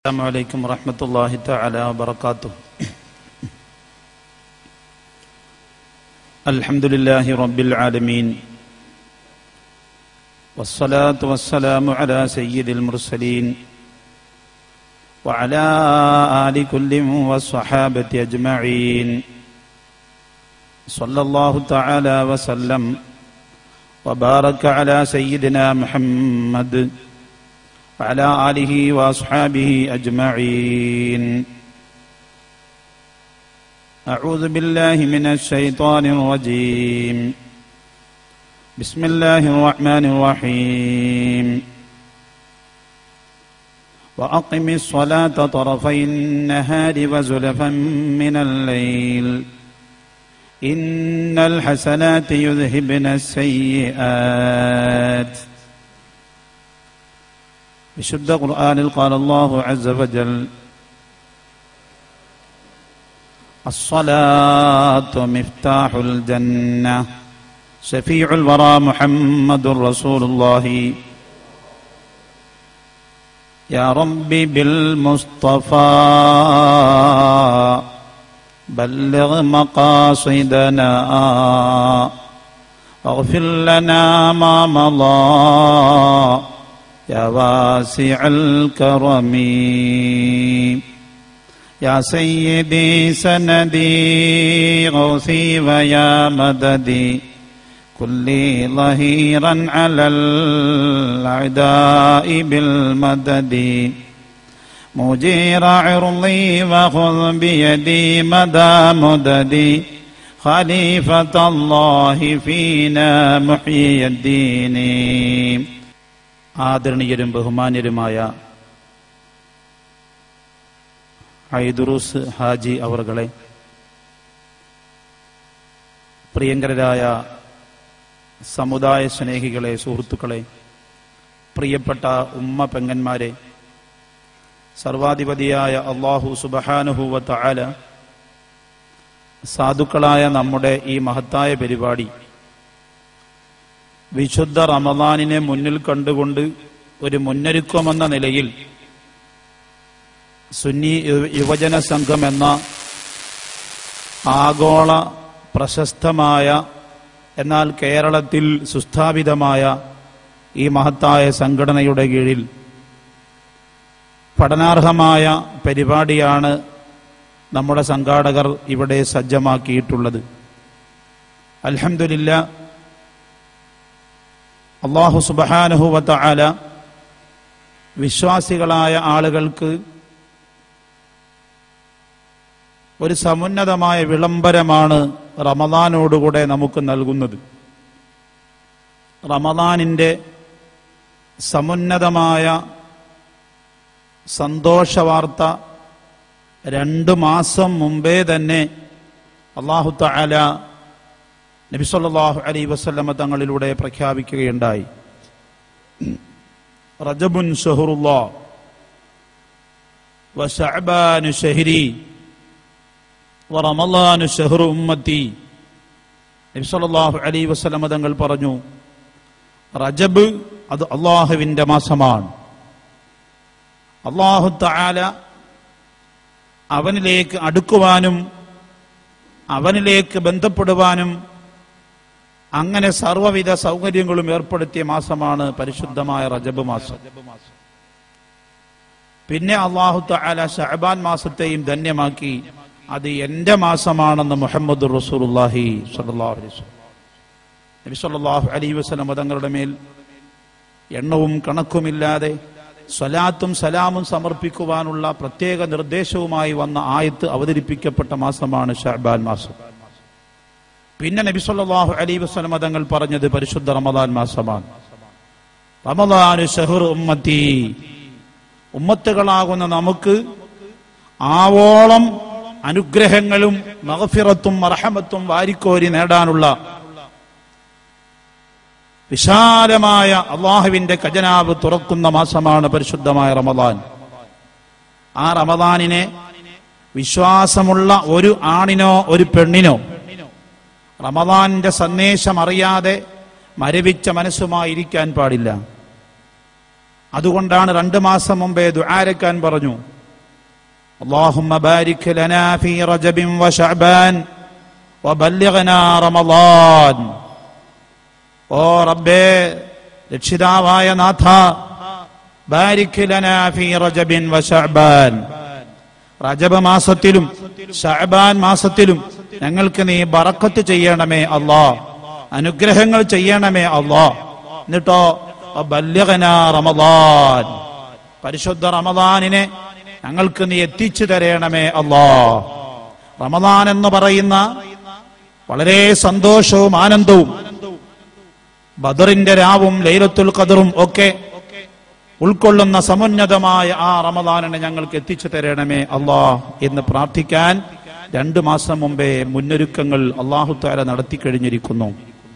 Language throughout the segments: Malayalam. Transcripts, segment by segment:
السلام عليكم ورحمة الله تعالى وبركاته الحمد لله رب العالمين والصلاة والسلام على سيد المرسلين وعلى آل كل والصحابة أجمعين صلى الله تعالى وسلم وبارك على سيدنا محمد وعلى آله وأصحابه أجمعين أعوذ بالله من الشيطان الرجيم بسم الله الرحمن الرحيم وأقم الصلاة طرفي النهار وزلفا من الليل إن الحسنات يذهبن السيئات വിശുദ്ധ ഖുർആനിൽ قال الله عز وجل الصلاة مفتاح الجنة شفيع الورى محمد رسول الله يا ربي بالمصطفى بلغ مقاصدنا واغفر لنا ما مضى يا واسع الكرم يا سيدي سندي غوثي ويا مددي كلي ظهيرا على الأعداء بالمدد مجير عرضي وخذ بيدي مدى مددي خليفة الله فينا محيي الدين ആദരണീയരും ബഹുമാന്യരുമായ ഐദുറൂസ് ഹാജി അവർകളെ പ്രിയങ്കരായ സമുദായ സ്നേഹികളെ സുഹൃത്തുക്കളെ പ്രിയപ്പെട്ട ഉമ്മ പെങ്ങന്മാരെ സർവാധിപതിയായ അള്ളാഹു സുബഹാനുഹൂവത്ത ആല സാധുക്കളായ നമ്മുടെ ഈ മഹത്തായ പരിപാടി വിശുദ്ധ റമദാനിനെ മുന്നിൽ കണ്ടുകൊണ്ട് ഒരു മുന്നൊരുക്കമെന്ന നിലയിൽ സുന്നി യു- യുവജന സംഘം എന്ന ആഗോള പ്രശസ്തമായ എന്നാൽ കേരളത്തിൽ സുസ്ഥാപിതമായ ഈ മഹത്തായ സംഘടനയുടെ കീഴിൽ പഠനാർഹമായ പരിപാടിയാണ് നമ്മുടെ സംഘാടകർ ഇവിടെ സജ്ജമാക്കിയിട്ടുള്ളത് അൽഹംദുലില്ലാ അള്ളാഹു സുബഹാനുഹുവത്ത ആല വിശ്വാസികളായ ആളുകൾക്ക് ഒരു സമുന്നതമായ വിളംബരമാണ് റമദാനോടുകൂടെ നമുക്ക് നൽകുന്നത് റമദാനിൻ്റെ സമുന്നതമായ സന്തോഷവാർത്ത രണ്ട് മാസം മുമ്പേ തന്നെ അള്ളാഹു തആല നബി സല്ലല്ലാഹു അലൈഹി വസല്ലമ തങ്ങളിലൂടെ പ്രഖ്യാപിക്കുകയുണ്ടായി റജബുൻ ഷഹറുല്ലാ വശഅബാനു ഷഹരി വറമളാനു ഷഹറു ഉമ്മത്തി നബി സല്ലല്ലാഹു അലൈഹി വസല്ലമ തങ്ങൾ പറഞ്ഞു റജബ് അത് അള്ളാഹുവിന്റെ മാസമാണ് അള്ളാഹു തആല അവനിലേക്ക് അടുക്കുവാനും അവനിലേക്ക് ബന്ധപ്പെടുവാനും അങ്ങനെ സർവ്വവിധ സൗകര്യങ്ങളും ഏർപ്പെടുത്തിയ മാസമാണ് പരിശുദ്ധമായ റജബ് മാസം പിന്നെ അള്ളാഹു തആല ഷഅബാൻ മാസത്തെയും ധന്യമാക്കി അത് എന്റെ മാസമാണെന്ന് മുഹമ്മദ് റസൂലുള്ളാഹി സ്വല്ലല്ലാഹു അലൈഹി വസല്ലം നബി സല്ലല്ലാഹു അലൈഹി വസല്ലം തങ്ങളുടെ മേൽ എണ്ണവും കണക്കുമില്ലാതെ സ്വലാത്തും സലാമും സമർപ്പിക്കുവാനുള്ള പ്രത്യേക നിർദ്ദേശവുമായി വന്ന ആയത്ത് അവതരിപ്പിക്കപ്പെട്ട മാസമാണ് ഷഅബാൻ മാസം പിന്നെ നബി സല്ലല്ലാഹു അലൈഹി വസല്ലം തങ്ങൾ പറഞ്ഞത് പരിശുദ്ധ റമദാൻ മാസമാണ് റമദാനു ഷഹർ ഉമ്മത്തി ഉമ്മത്തുകളാകുന്ന നമുക്ക് ആവോളം അനുഗ്രഹങ്ങളും മഗഫിറത്തും മർഹമത്തും വാരിക്കോരി നേടാനുള്ള വിശാലമായ അള്ളാഹുവിന്റെ ഖജനാവ് തുറക്കുന്ന മാസമാണ് പരിശുദ്ധമായ റമദാൻ ആ റമദാനിനെ വിശ്വാസമുള്ള ഒരു ആണിനോ ഒരു പെണ്ണിനോ റമദാന്റെ സന്ദേശം അറിയാതെ മരവിച്ച മനസ്സുമായി ഇരിക്കാൻ പാടില്ല അതുകൊണ്ടാണ് രണ്ട് മാസം മുമ്പേ ദുആരക്കാൻ പറഞ്ഞു اللهم بارك لنا في رجب وشعبان وبلغنا رمضان ഓ റബ്ബേ രക്ഷിതാവായ നാഥ ബാരിക് ലനാ ഫീ റജബിൻ വശഅബാൻ റജബ മാസത്തിലും ഷഅബാൻ മാസത്തിലും ഞങ്ങൾക്ക് നീ ബറക്കത്ത് ചെയ്യണമേ അല്ലാ അനുഗ്രഹങ്ങൾ ചെയ്യണമേ അല്ലാ എന്നിട്ടോ ബല്യഗന റമദാൻ പരിശുദ്ധ റമദാനിനെ ഞങ്ങൾക്ക് നീ എത്തിച്ചു തരയണമേ അല്ലാ റമദാൻ എന്ന് പറയുന്ന വളരെ സന്തോഷവും ആനന്ദവും ബദറിന്റെ രാവും ലൈലത്തുൽ ഖദറും ഒക്കെ ഉൾക്കൊള്ളുന്ന സമുന്നതമായ ആ റമദാനിനെ ഞങ്ങൾക്ക് എത്തിച്ചു തരണമേ അള്ളാ എന്ന് പ്രാർത്ഥിക്കാൻ രണ്ടു മാസം മുമ്പേ മുന്നൊരുക്കങ്ങൾ അള്ളാഹു താല നടത്തി കഴിഞ്ഞിരിക്കുന്നു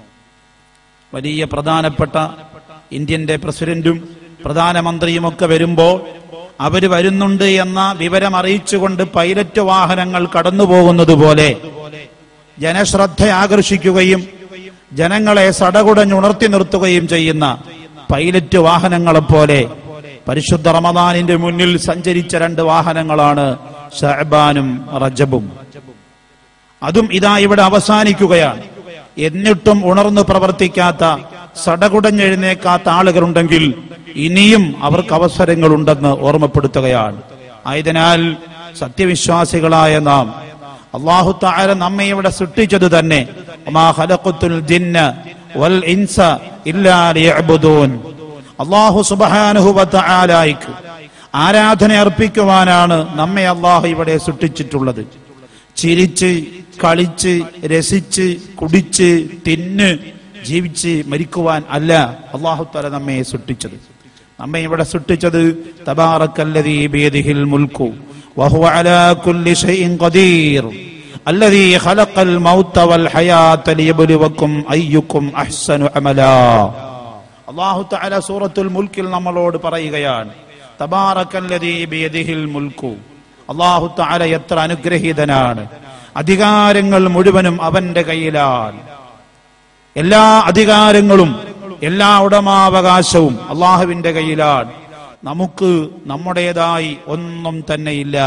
വലിയ പ്രധാനപ്പെട്ട ഇന്ത്യന്റെ പ്രസിഡന്റും പ്രധാനമന്ത്രിയും ഒക്കെ വരുമ്പോൾ അവര് വരുന്നുണ്ട് എന്ന വിവരം അറിയിച്ചുകൊണ്ട് പൈലറ്റ് വാഹനങ്ങൾ കടന്നു പോകുന്നത് പോലെ ജനശ്രദ്ധ ആകർഷിക്കുകയും ജനങ്ങളെ സടകുടഞ്ഞുണർത്തി നിർത്തുകയും ചെയ്യുന്ന പൈലറ്റ് വാഹനങ്ങളെ പോലെ പരിശുദ്ധ റമദാനിന്റെ മുന്നിൽ സഞ്ചരിച്ച രണ്ട് വാഹനങ്ങളാണ് ഷഹബാനും റജബും അതും ഇതാ ഇവിടെ അവസാനിക്കുകയാണ് എന്നിട്ടും ഉണർന്നു പ്രവർത്തിക്കാത്ത സടകുടഞ്ഞെഴുന്നേക്കാത്ത ആളുകളുണ്ടെങ്കിൽ ഇനിയും അവർക്ക് അവസരങ്ങളുണ്ടെന്ന് ഓർമ്മപ്പെടുത്തുകയാണ് ആയതിനാൽ സത്യവിശ്വാസികളായ നാം അള്ളാഹു താര നമ്മെ ഇവിടെ സൃഷ്ടിച്ചത് തന്നെ വമാ ഖലഖത്തുൽ ജിന്ന വൽ ഇൻസ ഇല്ലാ ലിയഅ്ബുദൂൻ അള്ളാഹു സുബ്ഹാനഹു വ തആലായിക്ക് ആരാധന അർപ്പിക്കുവാനാണ് നമ്മെ അള്ളാഹു ഇവിടെ സൃഷ്ടിച്ചിട്ടുള്ളത് ചിരിച്ച് കളിച്ച് രസിച്ച് കുടിച്ച് തിന്ന് ജീവിച്ച് മരിക്കുവാൻ അല്ല അള്ളാഹു തല നമ്മെ സൃഷ്ടിച്ചത് നമ്മെ ഇവിടെ സൃഷ്ടിച്ചത് തബാറക്കല്ലദീ ബിയദിഹിൽ മുൽക്കു വഹുവ അലാ കുല്ലി ഷൈഇൻ ഖദീർ الذي خلق الموت والحياة ليبلوكم أيكم أحسن عملا അള്ളാഹു തആല സൂറത്തുൽ മുൽക്കിൽ നമ്മളോട് പറയുകയാണ് തബാറക്കല്ലദീ ബിയദിഹിൽ മുൽക്കു അള്ളാഹു തആല എത്ര അനുഗ്രഹീതനാണ് അധികാരങ്ങൾ മുഴുവനും അവന്റെ കയ്യിലാണ് എല്ലാ അധികാരങ്ങളും എല്ലാ ഉടമാവകാശവും അള്ളാഹുവിന്റെ കയ്യിലാണ് നമുക്ക് നമ്മുടേതായി ഒന്നും തന്നെയില്ല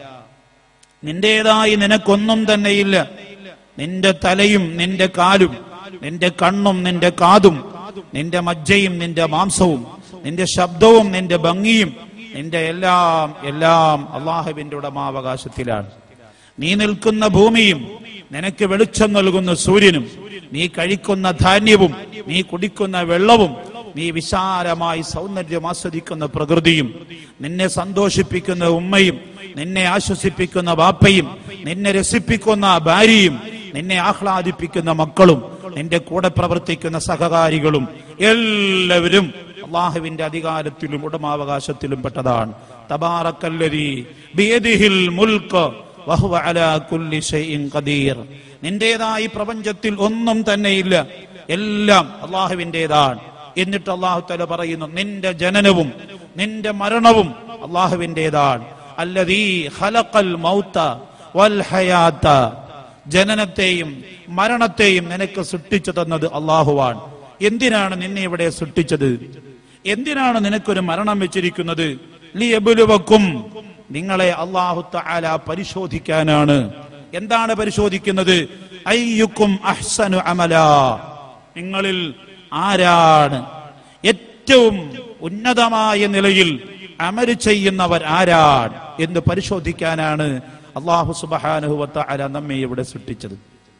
നിന്റേതായി നിനക്കൊന്നും തന്നെയില്ല നിന്റെ തലയും നിന്റെ കാലും നിന്റെ കണ്ണും നിന്റെ കാതും നിന്റെ മജ്ജയും നിന്റെ മാംസവും നിന്റെ ശബ്ദവും നിന്റെ ഭംഗിയും നിന്റെ എല്ലാം എല്ലാം അള്ളാഹുവിന്റെ ഉടമാവകാശത്തിലാണ് നീ നിൽക്കുന്ന ഭൂമിയും നിനക്ക് വെളിച്ചം നൽകുന്ന സൂര്യനും നീ കഴിക്കുന്ന ധാന്യവും നീ കുടിക്കുന്ന വെള്ളവും നീ വിശാലമായി സൗന്ദര്യം ആസ്വദിക്കുന്ന പ്രകൃതിയും നിന്നെ സന്തോഷിപ്പിക്കുന്ന ഉമ്മയും നിന്നെ ആശ്വസിപ്പിക്കുന്ന ബാപ്പയും നിന്നെ രസിപ്പിക്കുന്ന ഭാര്യയും നിന്നെ ആഹ്ലാദിപ്പിക്കുന്ന മക്കളും നിന്റെ കൂടെ പ്രവർത്തിക്കുന്ന സഹകാരികളും എല്ലാവരും അള്ളാഹുവിന്റെ അധികാരത്തിലും ഉടമാവകാശത്തിലും പെട്ടതാണ് തബാറക്കല്ലരി ബിയദിഹിൽ മുൽക്ക് വഹുവ അലാ കുല്ലി ഷൈഇൻ ഖദീർ നിന്റേതായി പ്രപഞ്ചത്തിൽ ഒന്നും തന്നെയില്ല എല്ലാം അള്ളാഹുവിൻ്റെതാണ് എന്നിട്ട് അള്ളാഹു തല പറയുന്നു നിന്റെ ജനനവും നിന്റെ മരണവും അള്ളാഹുവിൻ്റെതാണ് അല്ലതീ ഖലഖൽ മൗത വൽ ഹയാത്ത ജനനത്തെയും മരണത്തെയും നിനക്ക് സൃഷ്ടിച്ചു തന്നത് അള്ളാഹുവാണ് എന്തിനാണ് നിന്നെ ഇവിടെ സൃഷ്ടിച്ചത് എന്തിനാണ് നിനക്കൊരു മരണം വെച്ചിരിക്കുന്നത് ലിയബുലുവക്കും നിങ്ങളെ അള്ളാഹു തആല പരിശോധിക്കാനാണ് എന്താണ് പരിശോധിക്കുന്നത് അയ്യുക്കും അഹ്സനു അമല നിങ്ങളിൽ ആരാണ് ഏറ്റവും ഉന്നതമായ നിലയിൽ അമല് ചെയ്യുന്നവർ ആരാണ് എന്ന് പരിശോധിക്കാനാണ് അള്ളാഹു സുബ്ഹാനഹു വ തആല നമ്മെ ഇവിടെ സൃഷ്ടിച്ചത്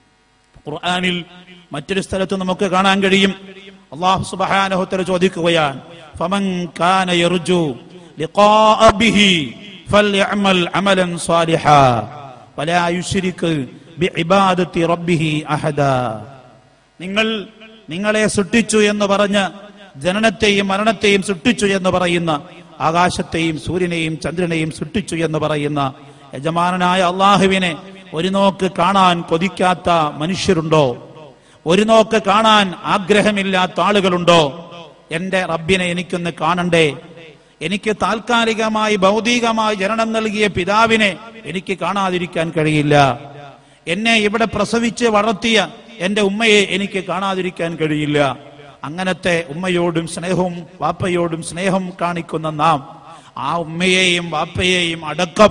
ഖുർആനിൽ മറ്റൊരു സ്ഥലത്ത് നമുക്ക് കാണാൻ കഴിയും അള്ളാഹു സുബ്ഹാനഹു തആല ചോദിക്കുകയാണ് ഫമൻ കാന യർജു ലിഖാഅ ബിഹി ഫൽയഅമൽ അമലൻ സാലിഹാ വലാ യുശ്രിക് ബിഇബാദത്തി റബ്ബിഹി അഹദാ നിങ്ങൾ നിങ്ങളെ സൃഷ്ടിച്ചു എന്ന് പറഞ്ഞ് ജനനത്തെയും മരണത്തെയും സൃഷ്ടിച്ചു എന്ന് പറയുന്ന ആകാശത്തെയും സൂര്യനെയും ചന്ദ്രനെയും സൃഷ്ടിച്ചു എന്ന് പറയുന്ന യജമാനനായ അള്ളാഹുവിനെ ഒരു നോക്ക് കാണാൻ കൊതിക്കാത്ത മനുഷ്യരുണ്ടോ ഒരു നോക്ക് കാണാൻ ആഗ്രഹമില്ലാത്ത ആളുകളുണ്ടോ എന്റെ റബ്ബിനെ എനിക്കൊന്ന് കാണണ്ടേ എനിക്ക് താൽക്കാലികമായി ഭൗതികമായി ജനനം നൽകിയ പിതാവിനെ എനിക്ക് കാണാതിരിക്കാൻ കഴിയില്ല എന്നെ ഇവിടെ പ്രസവിച്ച് വളർത്തിയ എന്റെ ഉമ്മയെ എനിക്ക് കാണാതിരിക്കാൻ കഴിയില്ല അങ്ങനത്തെ ഉമ്മയോടും സ്നേഹവും വാപ്പയോടും സ്നേഹം കാണിക്കുന്ന നാം ആ ഉമ്മയെയും വാപ്പയെയും അടക്കം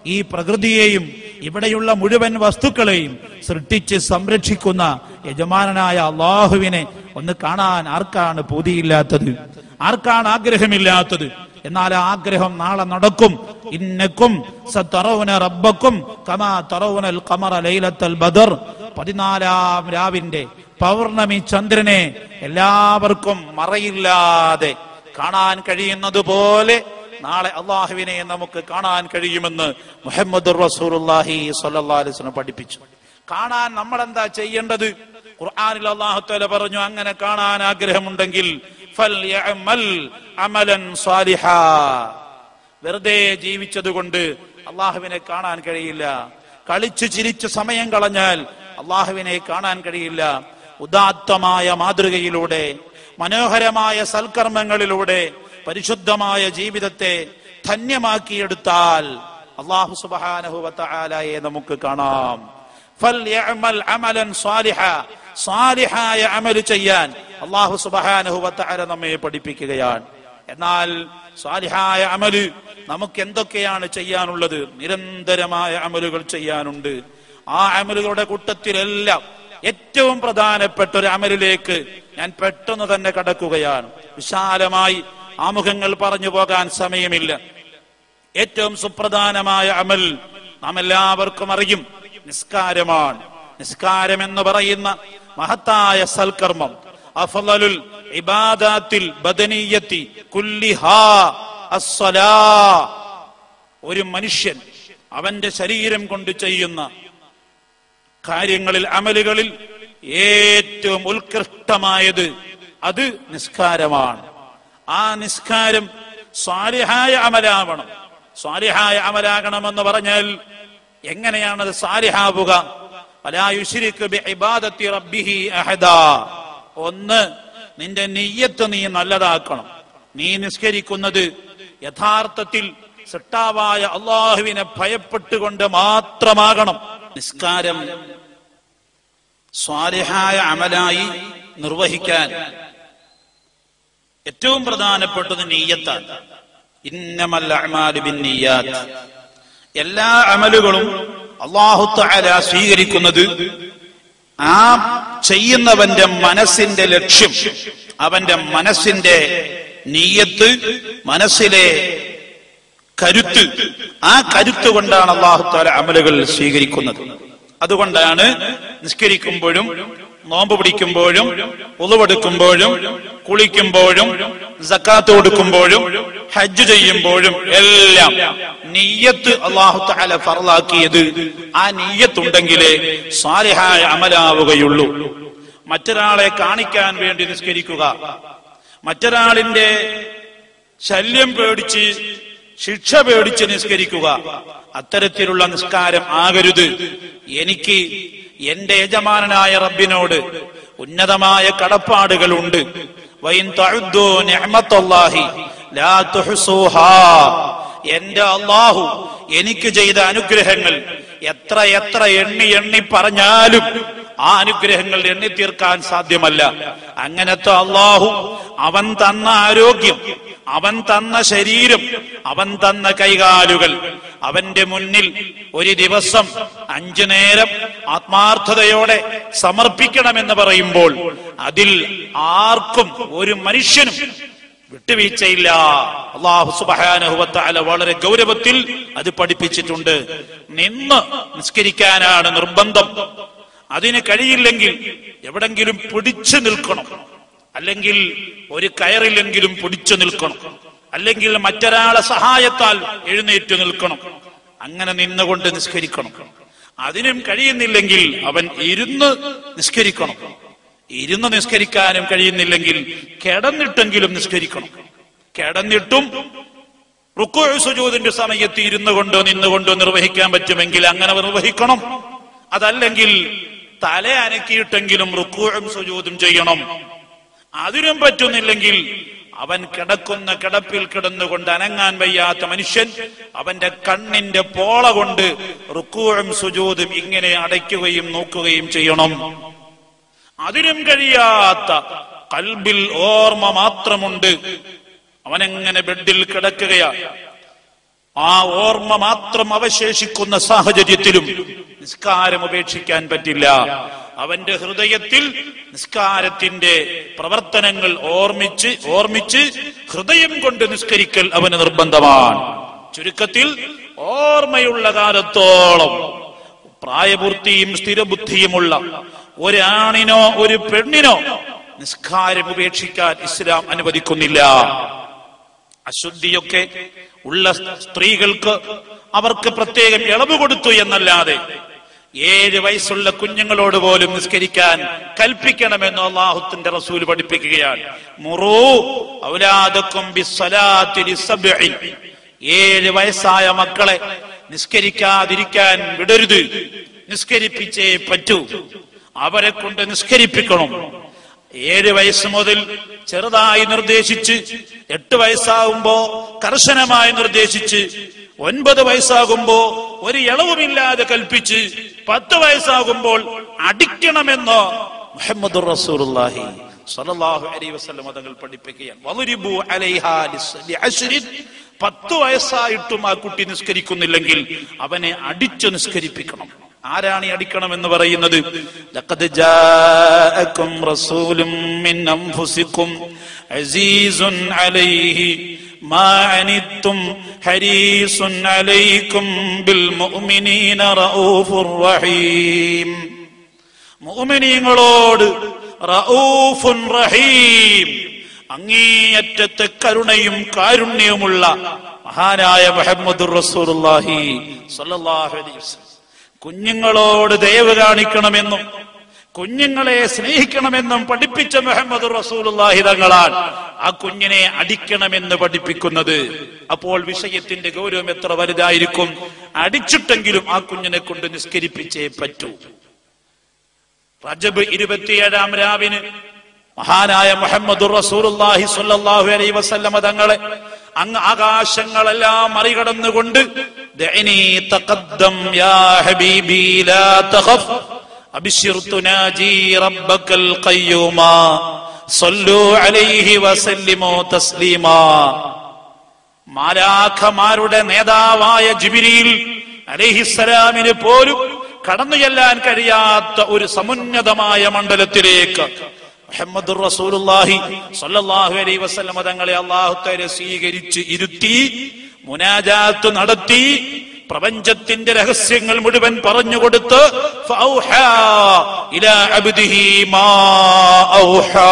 ഈ പ്രകൃതിയെയും ഇവിടെയുള്ള മുഴുവൻ വസ്തുക്കളെയും സൃഷ്ടിച്ച് സംരക്ഷിക്കുന്ന യജമാനനായ അള്ളാഹുവിനെ ഒന്ന് കാണാൻ ആർക്കാണ് പൂതിയില്ലാത്തത് ആർക്കാണ് ആഗ്രഹമില്ലാത്തത് എന്നാൽ ആ ആഗ്രഹം നാളെ നടക്കും ഇന്നക്കും സതറൗന റബ്ബക്കും കമാ തറൗനൽ ഖമറ ലൈലത്തൽ ബദർ പതിനാലാം രാവിന്റെ പൗർണമി ചന്ദ്രനെ എല്ലാവർക്കും മറയില്ലാതെ കാണാൻ കഴിയുന്നത് പോലെ നാളെ അള്ളാഹുവിനെ നമുക്ക് കാണാൻ കഴിയുമെന്ന് മുഹമ്മദ് റസൂലുള്ളാഹി സ്വല്ലല്ലാഹു അലൈഹി വസല്ലം പഠിപ്പിച്ചു കാണാൻ നമ്മൾ എന്താ ചെയ്യേണ്ടത് ഖുർആനിൽ അള്ളാഹു തആല പറഞ്ഞു അങ്ങനെ കാണാൻ ആഗ്രഹമുണ്ടെങ്കിൽ ഫൽയഅമൽ അമലൻ സാലിഹാ വെറുതെ ജീവിച്ചതുകൊണ്ട് അള്ളാഹുവിനെ കാണാൻ കഴിയില്ല കളിച്ചു ചിരിച്ച് സമയം കളഞ്ഞാൽ അള്ളാഹുവിനെ കാണാൻ കഴിയില്ല ഉദാത്തമായ മാതൃകയിലൂടെ മനോഹരമായ സൽക്കർമ്മങ്ങളിലൂടെ പരിശുദ്ധമായ ജീവിതത്തെ ധന്യമാക്കിയെടുത്താൽ അള്ളാഹു സുബാനഹുവത്തായാലയെ നമുക്ക് കാണാം ഫൽയഅമൽ അമലൻ സ്വാലിഹ സ്വാലിഹായ അമല് ചെയ്യാൻ അള്ളാഹു സുബാനഹുവത്താര നമ്മെ പഠിപ്പിക്കുകയാണ് എന്നാൽ സ്വാലിഹായ അമല് നമുക്ക് എന്തൊക്കെയാണ് ചെയ്യാനുള്ളത് നിരന്തരമായ അമലുകൾ ചെയ്യാനുണ്ട് ആ അമലുകളുടെ കൂട്ടത്തിലെല്ലാം ഏറ്റവും പ്രധാനപ്പെട്ട ഒരു അമലിലേക്ക് ഞാൻ പെട്ടെന്ന് തന്നെ കടക്കുകയാണ് വിശാലമായി ആമുഖങ്ങൾ പറഞ്ഞു പോകാൻ സമയമില്ല ഏറ്റവും സുപ്രധാനമായ അമൽ നാം എല്ലാവർക്കും അറിയും നിസ്കാരമാണ് നിസ്കാരം എന്ന് പറയുന്ന മഹത്തായ സൽക്കർമ്മം അഫ്ളലുൽ ഇബാദാത്തിൽ ബദനീയത്തി കുല്ലിഹാ അസ്സലാ ഒരു മനുഷ്യൻ അവന്റെ ശരീരം കൊണ്ട് ചെയ്യുന്ന കാര്യങ്ങളിൽ അമലുകളിൽ ഏറ്റവും ഉത്കൃഷ്ടമായത് അത് നിസ്കാരമാണ് ആ നിസ്കാരം സ്വാലിഹായ അമലാവണം സ്വാലിഹായ അമലാകണമെന്ന് പറഞ്ഞാൽ എങ്ങനെയാണത് സാലിഹാവുക വലായുശ്രിക് ബിഇബാദത്തി റബ്ബിഹി അഹദാ ഒന്ന് നിന്റെ നെയ്യത്ത് നീ നല്ലതാക്കണം നീ നിസ്കരിക്കുന്നത് യഥാർത്ഥത്തിൽ സിട്ടാവായ അള്ളാഹുവിനെ ഭയപ്പെട്ടുകൊണ്ട് മാത്രമാകണം നിസ്കാരം സ്വാലിഹായ അമലായി നിർവഹിക്കാൻ ഏറ്റവും പ്രധാനപ്പെട്ടത് നെയ്യത്താണ് ഇന്നമല്ല അഅ്മാലു ബിന്നിയ്യാത്ത് എല്ലാ അമലുകളും അള്ളാഹു തആല സ്വീകരിക്കുന്നത് ആ ചെയ്യുന്നവന്റെ മനസ്സിന്റെ ലക്ഷ്യം അവന്റെ മനസ്സിന്റെ നീയത്ത് മനസ്സിലെ കരുത്ത് ആ കരുത്ത് കൊണ്ടാണ് അള്ളാഹു താല അമലുകൾ സ്വീകരിക്കുന്നത് അതുകൊണ്ടാണ് നിസ്കരിക്കുമ്പോഴും നോമ്പ് പിടിക്കുമ്പോഴും ഉളവെടുക്കുമ്പോഴും കുളിക്കുമ്പോഴും സക്കാത്ത് കൊടുക്കുമ്പോഴും ഹജ്ജ് ചെയ്യുമ്പോഴും എല്ലാം നീയത്ത് അള്ളാഹു താല ഫറലാക്കിയത് ആ നീയത്തുണ്ടെങ്കിലേ സാലിഹായ അമലാവുകയുള്ളൂ മറ്റൊരാളെ കാണിക്കാൻ വേണ്ടി നിസ്കരിക്കുക മറ്റൊരാളിന്റെ ശല്യം പേടിച്ച് ശിക്ഷ പേടിച്ച് നിസ്കരിക്കുക അത്തരത്തിലുള്ള നിസ്കാരം ആകരുത് എനിക്ക് എന്റെ യജമാനനായ റബ്ബിനോട് ഉന്നതമായ കടപ്പാടുകളുണ്ട് വൈൻ തഅുദ്ദൂ നിഅമത്തല്ലാഹി ലാ തുഹ്സൂഹാ എന്റെ അള്ളാഹു എനിക്ക് ചെയ്ത അനുഗ്രഹങ്ങൾ എത്ര എത്ര എണ്ണി എണ്ണി പറഞ്ഞാലും ആ അനുഗ്രഹങ്ങൾ എണ്ണി തീർക്കാൻ സാധ്യമല്ല അങ്ങനത്തെ അള്ളാഹു അവൻ തന്ന ആരോഗ്യം അവൻ തന്ന ശരീരം അവൻ തന്ന കൈകാലുകൾ അവന്റെ മുന്നിൽ ഒരു ദിവസം അഞ്ചു നേരം ആത്മാർത്ഥതയോടെ സമർപ്പിക്കണമെന്ന് പറയുമ്പോൾ അതിൽ ആർക്കും ഒരു മനുഷ്യനും വിട്ടുവീഴ്ചയില്ല അള്ളാഹു സുബാനുഹുവത്താല വളരെ ഗൗരവത്തിൽ അത് പഠിപ്പിച്ചിട്ടുണ്ട് നിന്ന് നിസ്കരിക്കാനാണ് നിർബന്ധം അതിന് കഴിയില്ലെങ്കിൽ എവിടെങ്കിലും പിടിച്ചു നിൽക്കണം അല്ലെങ്കിൽ ഒരു കയറിലെങ്കിലും പിടിച്ചു നിൽക്കണം അല്ലെങ്കിൽ മറ്റൊരാളെ സഹായത്താൽ എഴുന്നേറ്റ് നിൽക്കണം അങ്ങനെ നിന്നുകൊണ്ട് നിസ്കരിക്കണം അതിനും കഴിയുന്നില്ലെങ്കിൽ അവൻ ഇരുന്ന് നിസ്കരിക്കണം ഇരുന്ന് നിസ്കരിക്കാനും കഴിയുന്നില്ലെങ്കിൽ കിടന്നിട്ടെങ്കിലും നിസ്കരിക്കണം കിടന്നിട്ടും റുക്കു സുജൂദിന്റെ സമയത്ത് ഇരുന്നു കൊണ്ടോ നിന്നുകൊണ്ടോ നിർവഹിക്കാൻ പറ്റുമെങ്കിൽ അങ്ങനെ നിർവഹിക്കണം അതല്ലെങ്കിൽ തല അനക്കിയിട്ടെങ്കിലും റുക്കുവും സുജൂദും ചെയ്യണം അതിനും പറ്റുന്നില്ലെങ്കിൽ അവൻ കിടക്കുന്ന കിടപ്പിൽ കിടന്നുകൊണ്ട് അനങ്ങാൻ വയ്യാത്ത മനുഷ്യൻ അവന്റെ കണ്ണിന്റെ പോള കൊണ്ട് റുക്കുവും സുജൂദും ഇങ്ങനെ അടയ്ക്കുകയും നോക്കുകയും ചെയ്യണം അതിനും കഴിയാത്ത കൽബിൽ ഓർമ്മ മാത്രമുണ്ട് അവനെങ്ങനെ ബെഡിൽ കിടക്കുകയാണ് ആ ഓർമ്മ മാത്രം അവശേഷിക്കുന്ന സാഹചര്യത്തിലും നിസ്കാരം ഉപേക്ഷിക്കാൻ പറ്റില്ല അവന്റെ ഹൃദയത്തിൽ നിസ്കാരത്തിന്റെ പ്രവർത്തനങ്ങൾ ഓർമ്മിച്ച് ഓർമ്മിച്ച് ഹൃദയം കൊണ്ട് നിസ്കരിക്കൽ അവന് നിർബന്ധമാണ് ചുരുക്കത്തിൽ ഓർമ്മയുള്ള കാലത്തോളം പ്രായപൂർത്തിയും സ്ഥിരബുദ്ധിയുമുള്ള ഒരാണിനോ ഒരു പെണ്ണിനോ നിസ്കാരം ഉപേക്ഷിക്കാൻ ഇസ്ലാം അനുവദിക്കുന്നില്ല അശുദ്ധിയൊക്കെ ഉള്ള സ്ത്രീകൾക്ക് അവർക്ക് പ്രത്യേകം ഇളവ് കൊടുത്തു എന്നല്ലാതെ ഏഴ് വയസ്സുള്ള കുഞ്ഞുങ്ങളോട് പോലും നിസ്കരിക്കാൻ കൽപ്പിക്കണമെന്ന് അള്ളാഹുത്തിന്റെ റസൂൽ പഠിപ്പിക്കുകയാണ് മുറൂ ഔലാദക്കും ബിസ്സലാത്തി ലിസബ്ഇ. ഏഴ് വയസ്സായ മക്കളെ നിസ്കരിക്കാതിരിക്കാൻ വിടരുത് നിസ്കരിപ്പിച്ചേ പറ്റൂ അവരെ കൊണ്ട് നിസ്കരിപ്പിക്കണം ഏഴ് വയസ്സ് മുതൽ ചെറുതായി നിർദ്ദേശിച്ച് എട്ട് വയസ്സാകുമ്പോ കർശനമായി നിർദ്ദേശിച്ച് ഒൻപത് വയസ്സാകുമ്പോ ഒരു ഇളവുമില്ലാതെ കൽപ്പിച്ച് പത്ത് വയസ്സാകുമ്പോൾ അടിക്കണമെന്നോ മുഹമ്മദ് റസൂലുള്ളാഹി സ്വല്ലല്ലാഹു അലൈഹി വസല്ലം തങ്ങൾ പഠിപ്പിക്കുകയാണ് വളുരിബു അലൈഹാ ലിസ്- ലിഅശ്രിൻ. പത്ത് വയസ്സായിട്ടും ആ കുട്ടി നിസ്കരിക്കുന്നില്ലെങ്കിൽ അവനെ അടിച്ചു നിസ്കരിപ്പിക്കണം ആരാണ് ഈ അടിക്കണം എന്ന് പറയുന്നത് ലഖദ് ജാഅക്കും റസൂലും മിൻ അൻഫുസിക്കും അസീസുൻ അലൈഹി മാ അനിത്തും ഹരീസുൻ അലൈക്കും ബിൽ മുഅ്മിനീന റഊഫുർ റഹീം മുഅ്മിനീങ്ങളോട് റഊഫുൻ റഹീം അങ്ങേയറ്റത്തെ കരുണയും കാരുണ്യവുമുള്ള മഹാനായ മുഹമ്മദുർ റസൂലുള്ളാഹി സ്വല്ലല്ലാഹു അലൈഹി വസല്ലം കുഞ്ഞുങ്ങളോട് ദയവ് കാണിക്കണമെന്നും കുഞ്ഞുങ്ങളെ സ്നേഹിക്കണമെന്നും പഠിപ്പിച്ച മുഹമ്മദ് റസൂലുള്ളാഹി തങ്ങളാണ് ആ കുഞ്ഞിനെ അടിക്കണമെന്ന് പഠിപ്പിക്കുന്നത് അപ്പോൾ വിഷയത്തിന്റെ ഗൗരവം എത്ര വലുതായിരിക്കും അടിച്ചിട്ടെങ്കിലും ആ കുഞ്ഞിനെ കൊണ്ട് നിസ്കരിപ്പിച്ചേ പറ്റൂ റജബ് ഇരുപത്തിയേഴാം രാവിന് മഹാനായ മുഹമ്മദ് റസൂലുള്ളാഹി സ്വല്ലല്ലാഹു അലൈഹി വസല്ലമ തങ്ങളെ അങ്ങ് ആകാശങ്ങളെല്ലാം മറികടന്നുകൊണ്ട് ദഅനി തഖദ്ദം യാ ഹബീബി ലാ തഖഫ് അബ്ശിർ തുനാജി റബ്ബക്കൽ ഖയ്യൂമാ സല്ലു അലൈഹി വസല്ലിമു തസ്ലീമാ മാലാഖമാരുടെ നേതാവായ ജിബിരിയിൽ അലഹിസ്സലാമിന് പോലും കടന്നു ചെല്ലാൻ കഴിയാത്ത ഒരു സമുന്നതമായ മണ്ഡലത്തിലേക്ക് മുഹമ്മദ് റസൂലുള്ളാഹി സ്വല്ലല്ലാഹു അലൈഹി വസല്ലമ തങ്ങളെ അല്ലാഹു തആല സ്വീകരിച്ച് ഇരുത്തി മുനാജാത്ത് നടത്തി പ്രപഞ്ചത്തിന്റെ രഹസ്യങ്ങൾ മുഴുവൻ പറഞ്ഞുകൊടുത്ത് ഫഔഹാ ഇലാ അബ്ദിഹി മാ ഔഹാ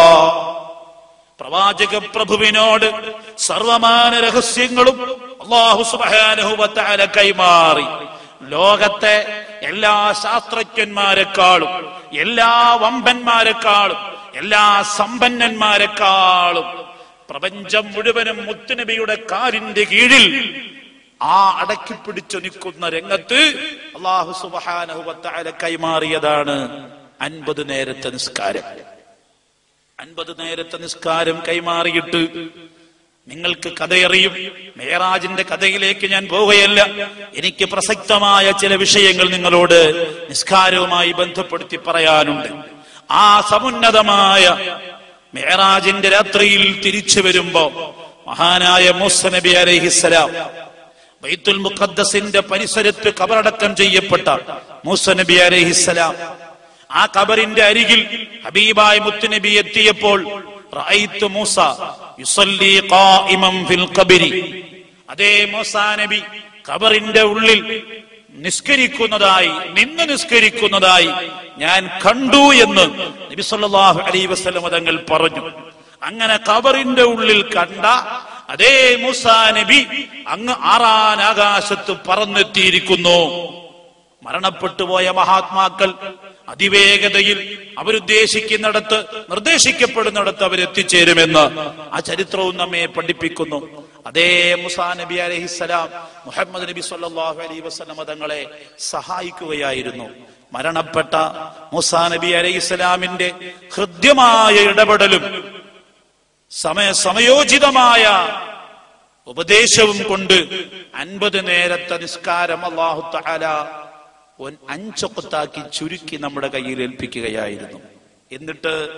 പ്രവാചക പ്രഭുവിനോട് സർവമാന രഹസ്യങ്ങളും അള്ളാഹു സുബാനുഹുവത്താല കൈമാറി ലോകത്തെ എല്ലാ ശാസ്ത്രജ്ഞന്മാരെക്കാളും എല്ലാ വമ്പന്മാരെക്കാളും എല്ലാ സമ്പന്നന്മാരെക്കാളും പ്രപഞ്ചം മുഴുവനും മുത്തുനബിയുടെ കാലിന്റെ കീഴിൽ ആ അടക്കി പിടിച്ചു നിൽക്കുന്ന രംഗത്ത് അള്ളാഹു സുബാനുഹുവത്താല കൈമാറിയതാണ് അൻപത് നേരത്തെ നിസ്കാരം അൻപത് നേരത്തെ നിസ്കാരം കൈമാറിയിട്ട് നിങ്ങൾക്ക് കഥയറിയും മേറാജിന്റെ കഥയിലേക്ക് ഞാൻ പോവുകയല്ല എനിക്ക് പ്രസക്തമായ ചില വിഷയങ്ങൾ നിങ്ങളോട് നിസ്കാരവുമായി ബന്ധപ്പെടുത്തി പറയാനുണ്ട് ആ സമുന്നതമായ മേറാജിന്റെ രാത്രിയിൽ തിരിച്ചു വരുമ്പോ മഹാനായ മൂസ നബി അലൈഹിസ്സലാം ബൈത്തുൽ മുഖദ്ദസിന്റെ പരിസരത്ത് കബറടക്കം ചെയ്യപ്പെട്ട മൂസ നബി അലൈഹിസ്സലാം ആ കബറിന്റെ അരികിൽ ഹബീബായ മുത്തുനബി എത്തിയപ്പോൾ റഅയ്തു മൂസ യുസല്ലി ഖായിമൻ ഫിൽ ഖബരി അതേ മൂസ നബി കബറിന്റെ ഉള്ളിൽ നിസ്കരിക്കുന്നതായി നിന്ന് നിസ്കരിക്കുന്നതായി ഞാൻ കണ്ടു എന്ന് നബി സല്ലല്ലാഹു അലൈഹി വസല്ലം തങ്ങൾ പറഞ്ഞു അങ്ങനെ കബറിന്റെ ഉള്ളിൽ കണ്ട അതേ മൂസാ നബി അങ്ങ് ആറാൻ ആകാശത്ത് പറന്നെത്തിയിരിക്കുന്നു മരണപ്പെട്ടു പോയ മഹാത്മാക്കൾ അതിവേഗതയിൽ അവരുദ്ദേശിക്കുന്നിടത്ത് നിർദ്ദേശിക്കപ്പെടുന്നിടത്ത് അവരെത്തിച്ചേരുമെന്ന് ആ ചരിത്രവും നമ്മെ പഠിപ്പിക്കുന്നു അതേ മുസാ നബി അലഹിസ്സലാം മുഹമ്മദ് നബി സല്ലല്ലാഹു അലൈഹി വസല്ലമ തങ്ങളെ സഹായിക്കുകയായിരുന്നു മരണപ്പെട്ട മുസാ നബി അലൈഹിസ്സലാമിന്റെ ഹൃദ്യമായ ഇടപെടലും സമയ സമയോചിതമായ ഉപദേശവും കൊണ്ട് അൻപത് നേരത്തെ നിസ്കാരം അള്ളാഹു തആല ഒൻ- അഞ്ചൊക്കത്താക്കി ചുരുക്കി നമ്മുടെ കയ്യിൽ ഏൽപ്പിക്കുകയായിരുന്നു എന്നിട്ട്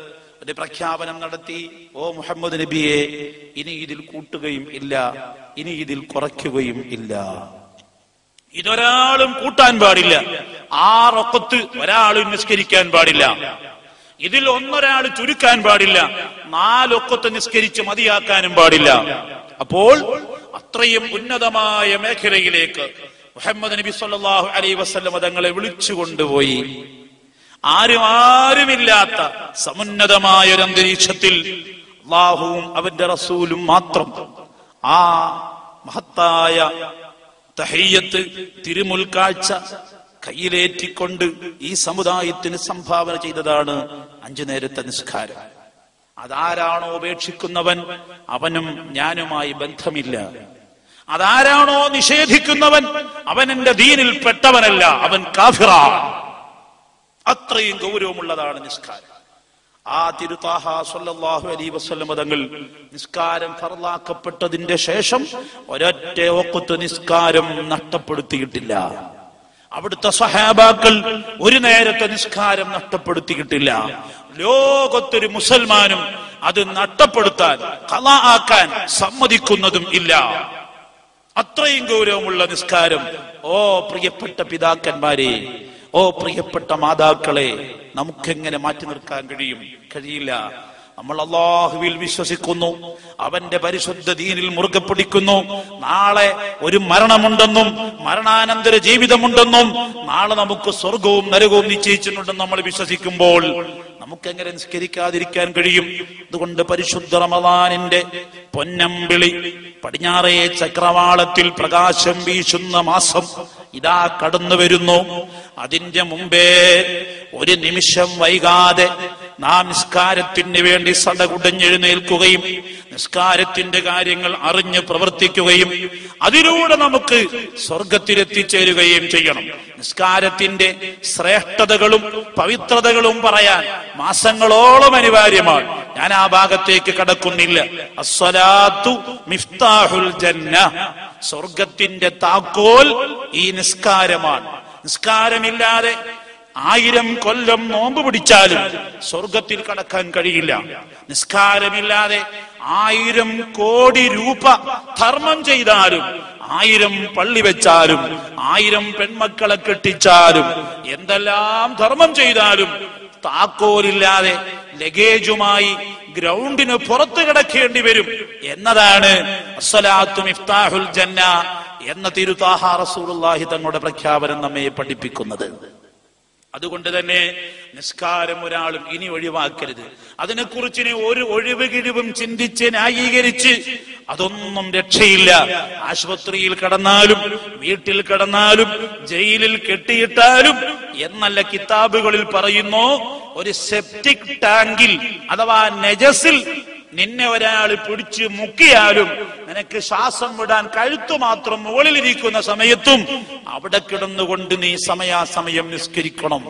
ഒരു പ്രഖ്യാപനം നടത്തി ഓ മുഹമ്മദ് നബിയെ ഇനി ഇതിൽ കൂട്ടുകയും ഇല്ല ഇനി ഇതിൽ കുറയ്ക്കുകയും ഇല്ല ഇതൊരാളും കൂട്ടാൻ പാടില്ല ആറൊക്കത്ത് ഒരാളും നിസ്കരിക്കാൻ പാടില്ല ഇതിൽ ഒന്നൊരാൾ ചുരുക്കാൻ പാടില്ല നാലൊക്കത്ത് നിസ്കരിച്ച് മതിയാക്കാനും പാടില്ല അപ്പോൾ അത്രയും ഉന്നതമായ മേഖലയിലേക്ക് മുഹമ്മദ് നബി സല്ലല്ലാഹു അലൈഹി വസല്ലം തങ്ങളെ വിളിച്ചു കൊണ്ടുപോയി ആരും ആരുമില്ലാത്ത സമുന്നതമായ ഒരു അന്തരീക്ഷത്തിൽ അള്ളാഹുവും അവന്റെ റസൂലും മാത്രം ആ മഹത്തായ തഹയ്യത്ത് തിരുമുൽക്കാഴ്ച കയ്യിലേറ്റിക്കൊണ്ട് ഈ സമുദായത്തിന് സംഭാവന ചെയ്തതാണ് അഞ്ചു നേരത്തെ നിസ്കാരം അതാരാണോ ഉപേക്ഷിക്കുന്നവൻ അവനും ഞാനുമായി ബന്ധമില്ല അതാരാണോ നിഷേധിക്കുന്നവൻ അവൻ എന്റെ ദീനിൽ പെട്ടവനല്ല അവൻ കാഫിറാണ് അത്രയും ഗൗരവമുള്ളതാണ് നിസ്കാരം ആ തിരുത്താഹ സല്ലല്ലാഹു അലൈഹി വസല്ലം തങ്ങൾ നിസ്കാരം ഫർലാക്കപ്പെട്ടതിന്റെ ശേഷം ഒരൊറ്റ ഒക്കത്ത് നിസ്കാരം നഷ്ടപ്പെടുത്തിയിട്ടില്ല അവിടുത്തെ സഹാബാക്കൾ ഒരു നേരത്തെ നിസ്കാരം നഷ്ടപ്പെടുത്തിയിട്ടില്ല ലോകത്തൊരു മുസൽമാനും അത് നഷ്ടപ്പെടുത്താൻ കല ആക്കാൻ സമ്മതിക്കുന്നതും ഇല്ല അത്രയും ഗൗരവമുള്ള നിസ്കാരം ഓ പ്രിയപ്പെട്ട പിതാക്കന്മാരെ ഓ പ്രിയപ്പെട്ട മാതാക്കളെ നമുക്കെങ്ങനെ മാറ്റി നിർക്കാൻ കഴിയും കഴിയില്ല നമ്മൾ അള്ളാഹുവിൽ വിശ്വസിക്കുന്നു അവന്റെ പരിശുദ്ധ ദീനിൽ മുറുകെ പിടിക്കുന്നു നാളെ ഒരു മരണമുണ്ടെന്നും മരണാനന്തര ജീവിതമുണ്ടെന്നും നാളെ നമുക്ക് സ്വർഗവും നരകവും നിശ്ചയിച്ചിട്ടുണ്ടെന്നും നമ്മൾ വിശ്വസിക്കുമ്പോൾ നമുക്കെങ്ങനെ നിസ്കരിക്കാതിരിക്കാൻ കഴിയും അതുകൊണ്ട് പരിശുദ്ധ റമദാനിന്റെ പൊന്നമ്പിളി പടിഞ്ഞാറേ ചക്രവാളത്തിൽ പ്രകാശം വീശുന്ന മാസം ഇതാ കടന്നു വരുന്നു അതിന്റെ മുമ്പേ ഒരു നിമിഷം വൈകാതെ നാം നിസ്കാരത്തിന് വേണ്ടി സടകുടഞ്ഞെഴുന്നേൽക്കുകയും നിസ്കാരത്തിന്റെ കാര്യങ്ങൾ അറിഞ്ഞ് പ്രവർത്തിക്കുകയും അതിലൂടെ നമുക്ക് സ്വർഗത്തിലെത്തിച്ചേരുകയും ചെയ്യണം നിസ്കാരത്തിന്റെ ശ്രേഷ്ഠതകളും പവിത്രതകളും പറയാൻ മാസങ്ങളോളം അനിവാര്യമാണ് ഞാൻ ആ ഭാഗത്തേക്ക് കടക്കുന്നില്ല അസ്വലാത്തു മിഫ്താഹുൽ ജന്ന സ്വർഗത്തിന്റെ താക്കോൽ ഈ നിസ്കാരമാണ് നിസ്കാരമില്ലാതെ ആയിരം കൊല്ലം നോമ്പ് പിടിച്ചാലും സ്വർഗത്തിൽ കടക്കാൻ കഴിയില്ല നിസ്കാരമില്ലാതെ ആയിരം കോടി രൂപ ധർമ്മം ചെയ്താലും ആയിരം പള്ളി വെച്ചാലും ആയിരം പെൺമക്കളെ കെട്ടിച്ചാലും എന്തെല്ലാം ധർമ്മം ചെയ്താലും താക്കോലില്ലാതെ ലഗേജുമായി ഗ്രൗണ്ടിന് പുറത്ത് കിടക്കേണ്ടി വരും എന്നതാണ് അസ്സലാത്തു മിഫ്താഹുൽ ജന്ന എന്ന തിരുതാഹ റസൂലുള്ളാഹി തങ്ങളുടെ പ്രഖ്യാപനം നമ്മെ പഠിപ്പിക്കുന്നത് അതുകൊണ്ട് തന്നെ നിസ്കാരം ഒരാളും ഇനി ഒഴിവാക്കരുത് അതിനെക്കുറിച്ച് ഇനി ഒരു ഒഴിവ് കിഴിവും ചിന്തിച്ച് ന്യായീകരിച്ച് അതൊന്നും രക്ഷയില്ല ആശുപത്രിയിൽ കടന്നാലും വീട്ടിൽ കടന്നാലും ജയിലിൽ കെട്ടിയിട്ടാലും എന്നല്ല കിതാബുകളിൽ പറയുന്നു ഒരു സെപ്റ്റിക് ടാങ്കിൽ അഥവാ നെജസിൽ നിന്നെ ഒരാൾ പിടിച്ച് മുക്കിയാലും നിനക്ക് ശ്വാസം വിടാൻ കഴുത്തു മാത്രം മുകളിലിരിക്കുന്ന സമയത്തും അവിടെ കിടന്നുകൊണ്ട് നീ സമയാസമയം നിസ്കരിക്കണം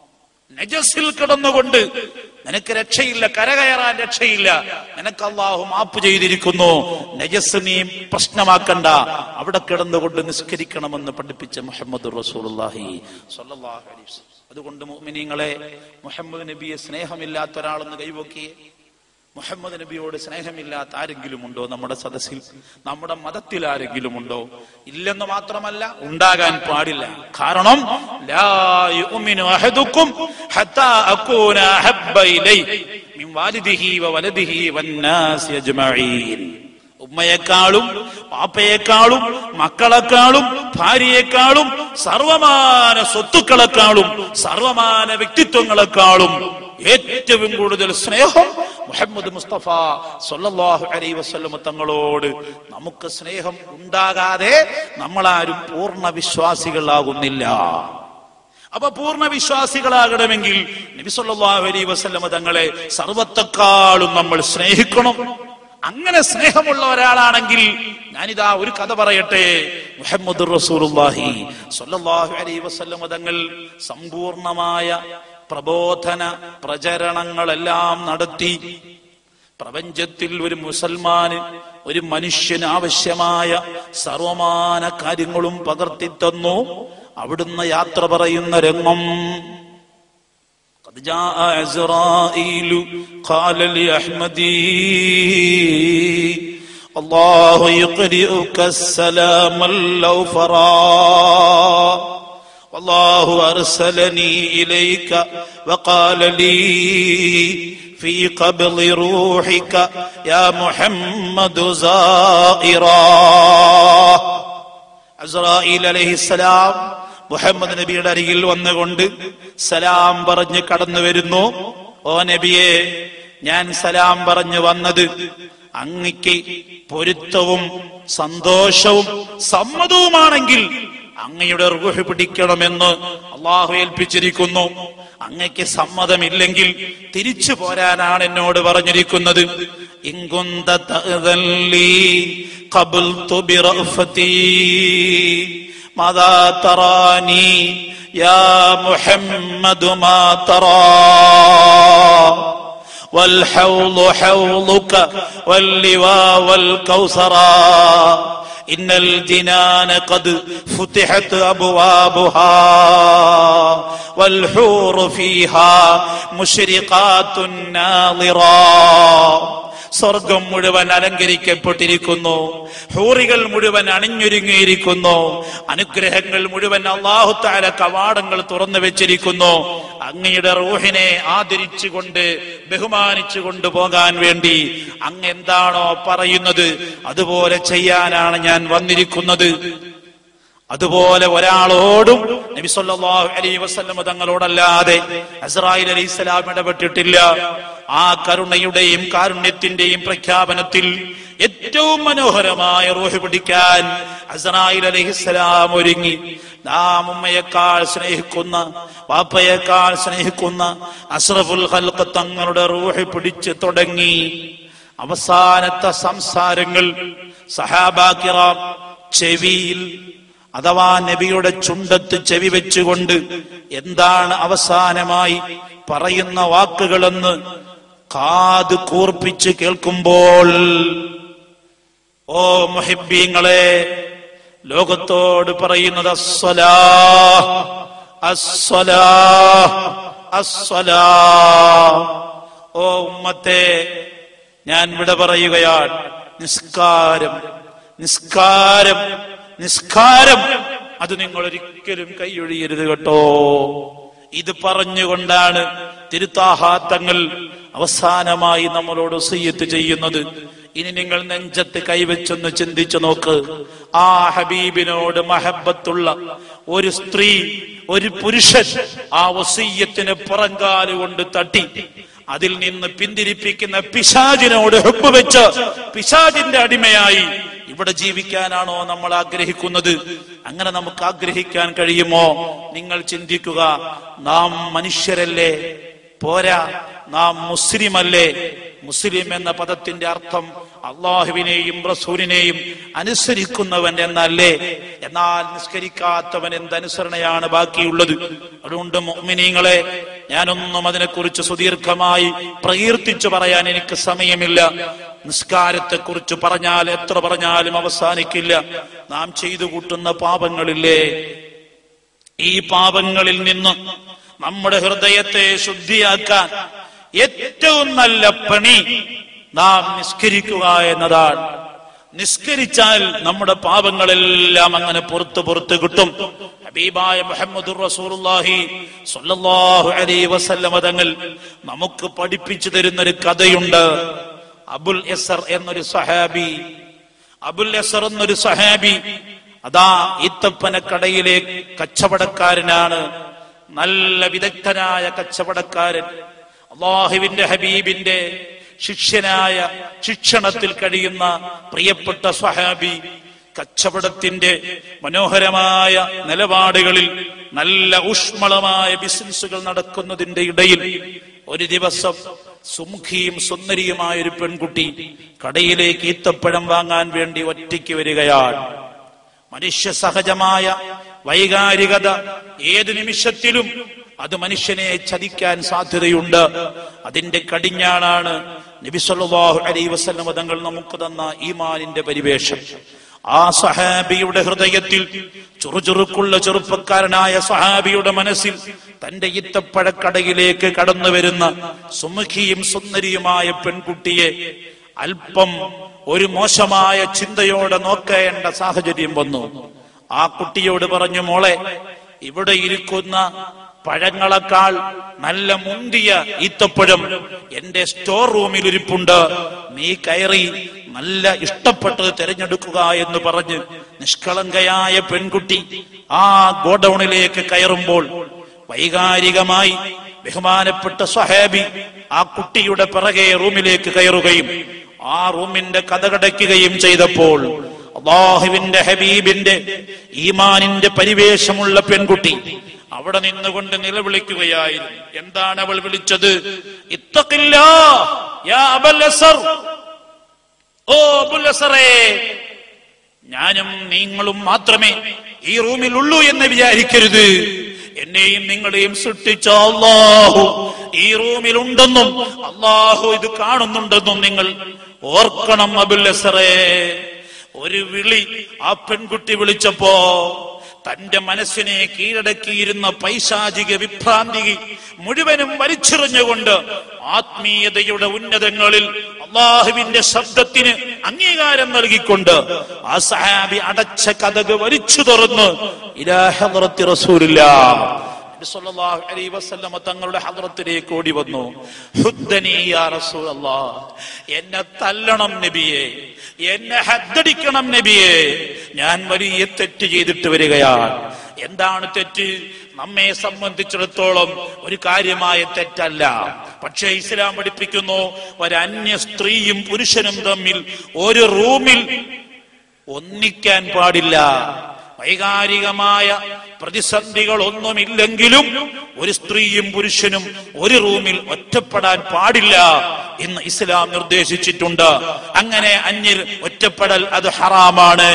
നജസിൽ കിടന്നുകൊണ്ട് നിനക്ക് രക്ഷയില്ല കരകയറാൻ രക്ഷയില്ല നിനക്ക് അള്ളാഹു മാപ്പ് ചെയ്തിരിക്കുന്നു നജസ് നീ പ്രശ്നമാക്കണ്ട അവിടെ കിടന്നുകൊണ്ട് നിസ്കരിക്കണമെന്ന് പഠിപ്പിച്ച മുഹമ്മദ് റസൂലുള്ളാഹി സ്വല്ലല്ലാഹു അലൈഹി വസല്ലം അതുകൊണ്ട് മുഅ്മിനീങ്ങളെ മുഹമ്മദ് നബിയെ സ്നേഹമില്ലാത്ത ഒരാളെന്ന് കൈവക്കിയേ മുഹമ്മദ് നബിയോട് സ്നേഹമില്ലാത്ത ആരെങ്കിലും ഉണ്ടോ നമ്മുടെ സദസ്സിൽ നമ്മുടെ മതത്തിൽ ആരെങ്കിലും ഉണ്ടോ ഇല്ലെന്ന് മാത്രമല്ല ഉണ്ടാകാൻ പാടില്ല കാരണം ലാ യുഅ്മിനു അഹദുക്കും ഹത്താ അകൂന അഹബ്ബ ഇലൈഹി മിൻ വാലിദിഹി വവലദിഹി വന്നാസി അജ്മഈൻ ഉമ്മയെക്കാളും പാപ്പയെക്കാളും മക്കളെക്കാളും ഭാര്യയെക്കാളും സർവമാന സ്വത്തുക്കളെക്കാളും സർവമാന വ്യക്തിത്വങ്ങളെക്കാളും ഏറ്റവും കൂടുതൽ സ്നേഹം മുഹമ്മദ് മുസ്തഫ സല്ലല്ലാഹു അലൈഹി വസല്ലം തങ്ങളോട് നമുക്ക് സ്നേഹം ഉണ്ടാകാതെ നമ്മളാരും പൂർണ്ണ വിശ്വാസികളാകുന്നില്ല അപ്പൊ പൂർണ്ണ വിശ്വാസികളാകണമെങ്കിൽ നബി സല്ലല്ലാഹു അലൈഹി വസല്ലം തങ്ങളെ സർവത്തെക്കാളും നമ്മൾ സ്നേഹിക്കണം അങ്ങനെ സ്നേഹമുള്ള ഒരാളാണെങ്കിൽ ഞാനിതാ ഒരു കഥ പറയട്ടെ മുഹമ്മദ് റസൂലുള്ളാഹി സ്വല്ലല്ലാഹു അലൈഹി വസല്ലം തങ്ങൾ സമ്പൂർണമായ പ്രബോധന പ്രചരണങ്ങളെല്ലാം നടത്തി പ്രപഞ്ചത്തിൽ ഒരു മുസൽമാന് ഒരു മനുഷ്യന് ആവശ്യമായ സർവമാന കാര്യങ്ങളും പകർത്തി തന്നു അവിടുന്ന് യാത്ര പറയുന്ന രംഗം قد قد جاء عزرائيل قال لأحمدي الله يقرئك السلام اللوفرا والله أرسلني إليك وقال لي في قبض روحك يا محمد زائرا അസ്രായിൽ അലഹിസലാം മുഹമ്മദ് നബിയുടെ അരികിൽ വന്നുകൊണ്ട് സലാം പറഞ്ഞ് കടന്നു വരുന്നു ഓ നബിയെ ഞാൻ സലാം പറഞ്ഞു വന്നത് അങ്ങയ്ക്ക് പൊരുത്തവും സന്തോഷവും സമ്മതവുമാണെങ്കിൽ അങ്ങയുടെ റൂഹ് പിടിക്കണമെന്ന് അള്ളാഹു ഏൽപ്പിച്ചിരിക്കുന്നു അങ്ങയ്ക്ക് സമ്മതമില്ലെങ്കിൽ തിരിച്ചു പോരാനാണ് എന്നോട് പറഞ്ഞിരിക്കുന്നത് ഇങ്കുന്ത തഅ്ദല്ലി ഖബൽതു ബിറഅഫതി മദാ തറാനി യാ മുഹമ്മദ് മാ തറാ والحوض حوضك واللواء والكوثرا إن الجنان قد فتحت أبوابها والحور فيها مشرقات ناظرات സ്വർഗം മുഴുവൻ അലങ്കരിക്കപ്പെട്ടിരിക്കുന്നു ഹൂറികൾ മുഴുവൻ അണിഞ്ഞൊരുങ്ങിയിരിക്കുന്നു അനുഗ്രഹങ്ങൾ മുഴുവൻ അള്ളാഹുത്താല കവാടങ്ങൾ തുറന്നു വെച്ചിരിക്കുന്നു അങ്ങയുടെ റൂഹിനെ ആദരിച്ചുകൊണ്ട് ബഹുമാനിച്ചു കൊണ്ടുപോകാൻ വേണ്ടി അങ്ങ് എന്താണോ പറയുന്നത് അതുപോലെ ചെയ്യാനാണ് ഞാൻ വന്നിരിക്കുന്നത് അതുപോലെ ഒരാളോടും നബി സല്ലല്ലാഹു അലൈഹി വസല്ലം തങ്ങളോടല്ലാതെ അസ്രായിൽ അലൈഹി സ്വലാം ഇടപെട്ടിട്ടില്ല ആ കരുണയുടെയും കാരുണ്യത്തിന്റെയും പ്രഖ്യാപനത്തിൽ ഏറ്റവും മനോഹരമായ റൂഹ് പിടിക്കാൻ അസ്രായിൽ അലൈഹിസ്സലാം ഒരുങ്ങി നാം ഉമ്മയെക്കാൾ സ്നേഹിക്കുന്ന വാപ്പയെക്കാൾ സ്നേഹിക്കുന്ന അഷ്റഫുൽ ഖൽഖ് തങ്ങളുടെ റൂഹ് പിടിച്ചു തുടങ്ങി അവസാനത്തെ സംസാരങ്ങൾ സഹാബാക്കിറാം ചെവിയിൽ അഥവാ നബിയുടെ ചുണ്ടത്ത് ചെവി വെച്ചുകൊണ്ട് എന്താണ് അവസാനമായി പറയുന്ന വാക്കുകളെന്ന് കാത് കൂർപ്പിച്ച് കേൾക്കുമ്പോൾ ഓ മുഹിബീങ്ങളെ ലോകത്തോട് പറയുന്നത് അസ്വലാ അസ്വലാ അസ്വലാ ഓ ഉമ്മത്തെ ഞാൻ വിട പറയുകയാണ് നിസ്കാരം നിസ്കാരം നിസ്കാരം അത് നിങ്ങൾ ഒരിക്കലും കൈയൊഴിയരുത് കേട്ടോ ഇത് പറഞ്ഞുകൊണ്ടാണ് തിരുത്താഹാത്തങ്ങൾ അവസാനമായി നമ്മളോട് സയ്യത്ത് ചെയ്യുന്നത് ഇനി നിങ്ങൾ നെഞ്ചത്ത് കൈവച്ചൊന്ന് ചിന്തിച്ചു നോക്ക് ആ ഹബീബിനോട് മഹബത്തുള്ള ഒരു സ്ത്രീ ഒരു പുരുഷൻ ആ വസീയത്തിന് പുറങ്കാലുകൊണ്ട് തട്ടി അതിൽ നിന്ന് പിന്തിരിപ്പിക്കുന്ന പിശാജിനോട് ഹെപ്പ് വെച്ച് പിശാജിന്റെ അടിമയായി ഇവിടെ ജീവിക്കാനാണോ നമ്മൾ ആഗ്രഹിക്കുന്നത് അങ്ങനെ നമുക്ക് ആഗ്രഹിക്കാൻ കഴിയുമോ നിങ്ങൾ ചിന്തിക്കുക നാം മനുഷ്യരല്ലേ പോരാ നാം മുസ്ലിമല്ലേ മുസ്ലിം എന്ന പദത്തിന്റെ അർത്ഥം അള്ളാഹുവിനെയും റസൂലിനെയും അനുസരിക്കുന്നവൻ എന്നല്ലേ എന്നാൽ നിസ്കരിക്കാത്തവൻ എന്തനുസരണയാണ് ബാക്കിയുള്ളത് അതുകൊണ്ട് മോമിനീങ്ങളെ ഞാനൊന്നും അതിനെക്കുറിച്ച് സുദീർഘമായി പ്രകീർത്തിച്ചു പറയാൻ എനിക്ക് സമയമില്ല നിസ്കാരത്തെ കുറിച്ച് പറഞ്ഞാൽ എത്ര പറഞ്ഞാലും അവസാനിക്കില്ല നാം ചെയ്തു കൂട്ടുന്ന പാപങ്ങളില്ലേ ഈ പാപങ്ങളിൽ നിന്ന് നമ്മുടെ ഹൃദയത്തെ ശുദ്ധിയാക്കാൻ ഏറ്റവും നല്ല പണി നാം നിസ്കരിക്കുക എന്നതാണ് നിസ്കരിച്ചാൽ നമ്മുടെ പാപങ്ങളെല്ലാം അങ്ങനെ പുറത്ത് പുറത്ത് കിട്ടും ഹബീബായ മുഹമ്മദ് റസൂലുള്ളാഹി സ്വല്ലല്ലാഹു അലൈഹി വസല്ലമ തങ്ങൾ നമുക്ക് പഠിപ്പിച്ചു തരുന്ന ഒരു കഥയുണ്ട് അബുൽ എസർ എന്നൊരു സഹാബി അബുൽ എസർ എന്നൊരു സഹാബി അതാ ഈത്തപ്പനക്കടയിലെ കച്ചവടക്കാരനാണ് നല്ല വിദഗ്ധനായ കച്ചവടക്കാരൻ അള്ളാഹുവിന്റെ ഹബീബിന്റെ ശിഷ്യനായ ശിക്ഷണത്തിൽ കഴിയുന്ന പ്രിയപ്പെട്ട സ്വഹാബി കച്ചവടത്തിന്റെ മനോഹരമായ നിലപാടുകളിൽ നല്ല ഊഷ്മളമായ ബിസിനസ്സുകൾ നടക്കുന്നതിന്റെ ഇടയിൽ ഒരു ദിവസം സുമുഖിയും സുന്ദരിയുമായ ഒരു പെൺകുട്ടി കടയിലേക്ക് ഈത്തപ്പഴം വാങ്ങാൻ വേണ്ടി ഒറ്റയ്ക്ക് വരികയാണ് മനുഷ്യ സഹജമായ വൈകാരികത ഏത് നിമിഷത്തിലും അത് മനുഷ്യനെ ചതിക്കാൻ സാധ്യതയുണ്ട് അതിന്റെ കടിഞ്ഞാണാണ് നബി സല്ലല്ലാഹു അലൈഹി വസല്ലം തങ്ങൾ നമുക്ക് തന്ന ഈമാനിന്റെ പരിവേഷം ആ സഹാബിയുടെ ഹൃദയത്തിൽ ചുറുചുറുക്കുള്ള ചെറുപ്പക്കാരനായ സഹാബിയുടെ മനസ്സിൽ തന്റെ ഇത്തപ്പഴക്കടയിലേക്ക് കടന്നു വരുന്ന സുമുഖിയും സുന്ദരിയുമായ പെൺകുട്ടിയെ അല്പം ഒരു മോശമായ ചിന്തയോടെ നോക്കേണ്ട സാഹചര്യം വന്നു ആ കുട്ടിയോട് പറഞ്ഞു മോളെ ഇവിടെ ഇരിക്കുന്ന പഴങ്ങളെക്കാൾ നല്ല മുന്തിയ ഈത്തപ്പഴം എന്റെ സ്റ്റോർ റൂമിൽ ഇരിപ്പുണ്ട് നീ കയറി നല്ല ഇഷ്ടപ്പെട്ടത് തിരഞ്ഞെടുക്കുക എന്ന് പറഞ്ഞ് നിഷ്കളങ്കയായ പെൺകുട്ടി ആ ഗോഡൌണിലേക്ക് കയറുമ്പോൾ വൈകാരികമായി ബഹുമാനപ്പെട്ട സ്വഹാബി ആ കുട്ടിയുടെ പിറകെ റൂമിലേക്ക് കയറുകയും ആ റൂമിന്റെ കഥകടയ്ക്കുകയും ചെയ്തപ്പോൾ അള്ളാഹുവിന്റെ ഹബീബിന്റെ ഈമാനിന്റെ പരിവേഷമുള്ള പെൺകുട്ടി അവിടെ നിന്നുകൊണ്ട് നിലവിളിക്കുകയായിരുന്നു എന്താണ് അവൾ വിളിച്ചത് ഇത്തക്കില്ല യാ അബൽ അസർ ഓ അബുൽ അസറേ ഞാനും നിങ്ങളും മാത്രമേ ഈ റൂമിൽ ഉള്ളൂ എന്ന് വിചാരിക്കരുത് എന്നെയും നിങ്ങളെയും സൃഷ്ടിച്ച അള്ളാഹു ഈ റൂമിൽ ഉണ്ടെന്നും അള്ളാഹു ഇത് കാണുന്നുണ്ടെന്നും നിങ്ങൾ ഓർക്കണം അബുൽ അസറേ ഒരു വിളി ആ പെൺകുട്ടി വിളിച്ചപ്പോ തന്റെ മനസ്സിനെ കീഴടക്കിയിരുന്ന പൈശാചിക വിഭ്രാന്തി മുഴുവനും വലിച്ചെറിഞ്ഞുകൊണ്ട് ആത്മീയതയുടെ ഉന്നതങ്ങളിൽ അള്ളാഹുവിന്റെ ശബ്ദത്തിന് അംഗീകാരം നൽകിക്കൊണ്ട് ആ സഹാബി അടച്ച കഥക് വലിച്ചു തുറന്ന് ഇലാഹി റസൂലില്ല സല്ലല്ലാഹു അലൈഹി വസല്ലമ തങ്ങളുടെ ഹദ്റത്തിലേക്ക് ഓടി വന്നു ഹുദ്ദനി യാ റസൂലല്ലാഹ് എന്നെ തല്ലണം നബിയെ എന്നെ ഹദ്ദടിക്കണം നബിയെ ഞാൻ വലിയ തെറ്റ് ചെയ്തിട്ട് വരികയാണ് എന്താണ് തെറ്റ് നമ്മെ സംബന്ധിച്ചിടത്തോളം ഒരു കാര്യമായ തെറ്റല്ല പക്ഷേ ഇസ്ലാം പഠിപ്പിക്കുന്നു ഒരന്യ സ്ത്രീയും പുരുഷനും തമ്മിൽ ഒരു റൂമിൽ ഒന്നിക്കാൻ പാടില്ല വൈകാരികമായ പ്രതിസന്ധികൾ ഒന്നുമില്ലെങ്കിലും ഒരു സ്ത്രീയും പുരുഷനും ഒരു റൂമിൽ ഒറ്റപ്പെടാൻ പാടില്ല എന്ന് ഇസ്ലാം നിർദ്ദേശിച്ചിട്ടുണ്ട് അങ്ങനെ അന്യർ ഒറ്റപ്പെടൽ അത് ഹറാമാണ്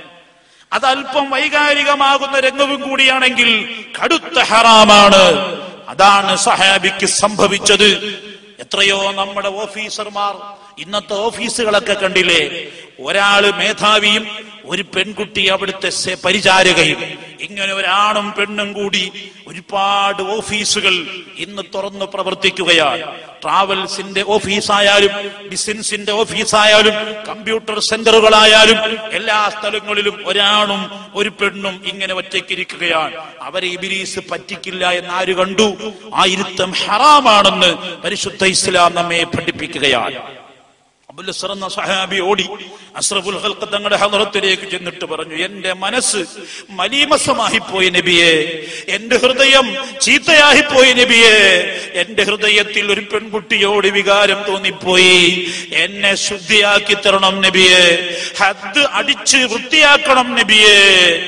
അത് അല്പം വൈകാരികമാകുന്ന രംഗവും കൂടിയാണെങ്കിൽ കടുത്ത ഹറാമാണ് അതാണ് സഹാബിക്ക് സംഭവിച്ചത് എത്രയോ നമ്മുടെ ഓഫീസർമാർ ഇന്നത്തെ ഓഫീസുകളൊക്കെ കണ്ടില്ലേ ഒരാള് മേധാവിയും ഒരു പെൺകുട്ടി അവിടുത്തെ സെ- പരിചാരകയും ഇങ്ങനെ ഒരാണും പെണ്ണും കൂടി ഒരുപാട് ഓഫീസുകൾ ഇന്ന് തുറന്നു പ്രവർത്തിക്കുകയാണ് ട്രാവൽസിന്റെ ഓഫീസായാലും ബിസിനസിന്റെ ഓഫീസായാലും കമ്പ്യൂട്ടർ സെന്ററുകളായാലും എല്ലാ സ്ഥലങ്ങളിലും ഒരാണും ഒരു പെണ്ണും ഇങ്ങനെ ഒറ്റയ്ക്കിരിക്കുകയാണ് അവരെ ഇബിലീസ് പറ്റിക്കില്ല എന്ന് ആര് കണ്ടു ആ ഇരുത്തം ഹറാമാണെന്ന് പരിശുദ്ധ ഇസ്ലാം നമ്മെ പഠിപ്പിക്കുകയാണ് അബുൽ അസ്ർ എന്ന സഹാബി ഓടി അസ്രഫുൽ ഹൽക്ക് തങ്ങളുടെ ഹലറത്തിലേക്ക് ചെന്നിട്ട് പറഞ്ഞു എന്റെ മനസ്സ് മലീമസമായി പോയി നബിയെ എന്റെ ഹൃദയം ചീത്തയായി പോയി നബിയെ എന്റെ ഹൃദയത്തിൽ ഒരു പെൺകുട്ടിയോട് വികാരം തോന്നിപ്പോയി എന്നെ ശുദ്ധിയാക്കി തരണം നബിയെ ഹദ് അടിച്ച് വൃത്തിയാക്കണം നബിയെ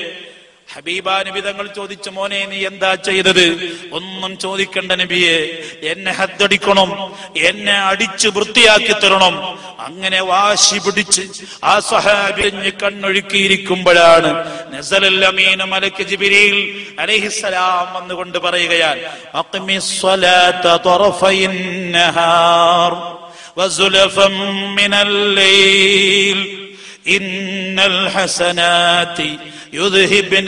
ഹബീബ നബി തങ്ങൾ ചോദിച്ച മോനെ നീ എന്താ ചെയ്തത് ഒന്നും ചോദിക്കണ്ട നബിയെ എന്നെ ഹദ്ദടിക്കണം എന്നെ അടിച്ച് വൃത്തിയാക്കി തരണം അങ്ങനെ വാശി പിടിച്ച് ആ സഹാബിഞ്ഞ് കണ്ണൊഴുക്കിയിരിക്കുമ്പോഴാണ് നസലൽ അമീന മലക്ക് ജിബിരിൽ അലൈഹിസ്സലാം വന്നുകൊണ്ട് പറയുകയാണ് അഖ്മിസ് സ്വലാത്ത ത്വറഫയിൻ നഹാർ وزلفا من الليل إن الحسنات يذهبن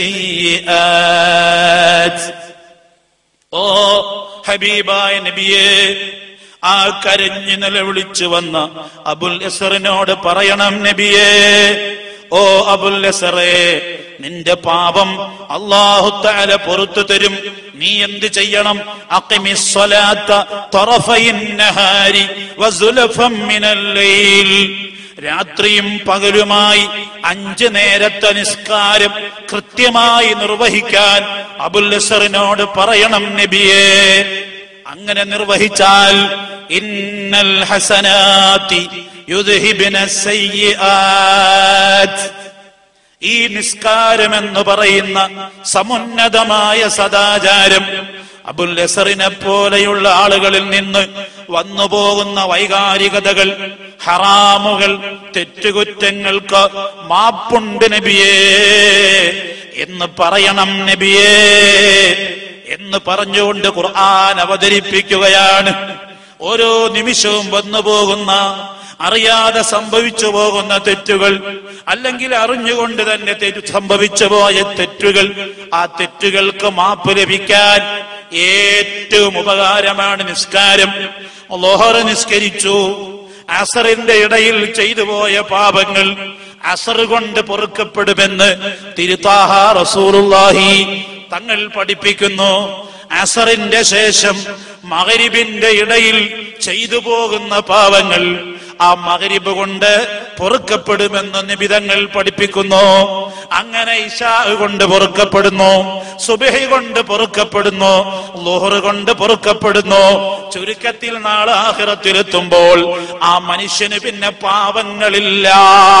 السيئات ഓ ഹബീബായ നബിയെ ആ കരഞ്ഞു നിലവിളിച്ചു വന്ന അബുൽ എസറിനോട് പറയണം നബിയെ ഓ അബുൽ എസറേ നിന്റെ പാപം അള്ളാഹു തആല പൊറത്തു തരും നീ എന്ത് ചെയ്യണം അഖിമിസ് സ്വലാത്ത ത്വറഫയിൻ നഹാരി വസുലഫം മിനൽ ലൈൽ രാത്രിയും പകലുമായി അഞ്ച് നേരത്തെ നിസ്കാരം കൃത്യമായി നിർവഹിക്കാൻ അബുൽ അസറിനോട് പറയണം നബിയെ അങ്ങനെ നിർവഹിച്ചാൽ ഇന്നൽ ഹസനാത്തി യുദ്ഹിബിന സയ്യിആത്ത് ഈ നിസ്കാരം എന്ന് പറയുന്ന സമുന്നതമായ സദാചാരം അബുൽ എസറിനെ പോലെയുള്ള ആളുകളിൽ നിന്ന് വന്നു പോകുന്ന വൈകാരികതകൾ ഹറാമുകൾ തെറ്റുകുറ്റങ്ങൾക്ക് മാപ്പുണ്ട് നബിയേ എന്ന് പറയണം നബിയേ എന്ന് പറഞ്ഞുകൊണ്ട് ഖുർആൻ അവതരിപ്പിക്കുകയാണ് ഓരോ നിമിഷവും വന്നു പോകുന്ന അറിയാതെ സംഭവിച്ചു പോകുന്ന തെറ്റുകൾ അല്ലെങ്കിൽ അറിഞ്ഞുകൊണ്ട് തന്നെ തെറ്റു സംഭവിച്ചു പോയ തെറ്റുകൾ ആ തെറ്റുകൾക്ക് മാപ്പ് ലഭിക്കാൻ ഏറ്റവും ഉപകാരമാണ് നിസ്കാരം ലോഹർ നിസ്കരിച്ചു അസറിന്റെ ഇടയിൽ ചെയ്തു പോയ പാപങ്ങൾ അസർ കൊണ്ട് പൊറുക്കപ്പെടുമെന്ന് തിരുത്താഹ റസൂലുള്ളാഹി തങ്ങൾ പഠിപ്പിക്കുന്നു അസറിന്റെ ശേഷം മകരിബിന്റെ ഇടയിൽ ചെയ്തു പോകുന്ന പാവങ്ങൾ ആ മകരിബ് കൊണ്ട് പൊറുക്കപ്പെടുമെന്ന് നിബിതങ്ങൾ പഠിപ്പിക്കുന്നു അങ്ങനെ ഇഷാ കൊണ്ട് പൊറുക്കപ്പെടുന്നു സുബഹി കൊണ്ട് പൊറുക്കപ്പെടുന്നു ലോഹർ കൊണ്ട് പൊറുക്കപ്പെടുന്നു ചുരുക്കത്തിൽ നാളെ ആഹിറത്തിലെത്തുമ്പോൾ ആ മനുഷ്യന് പിന്നെ പാവങ്ങളില്ല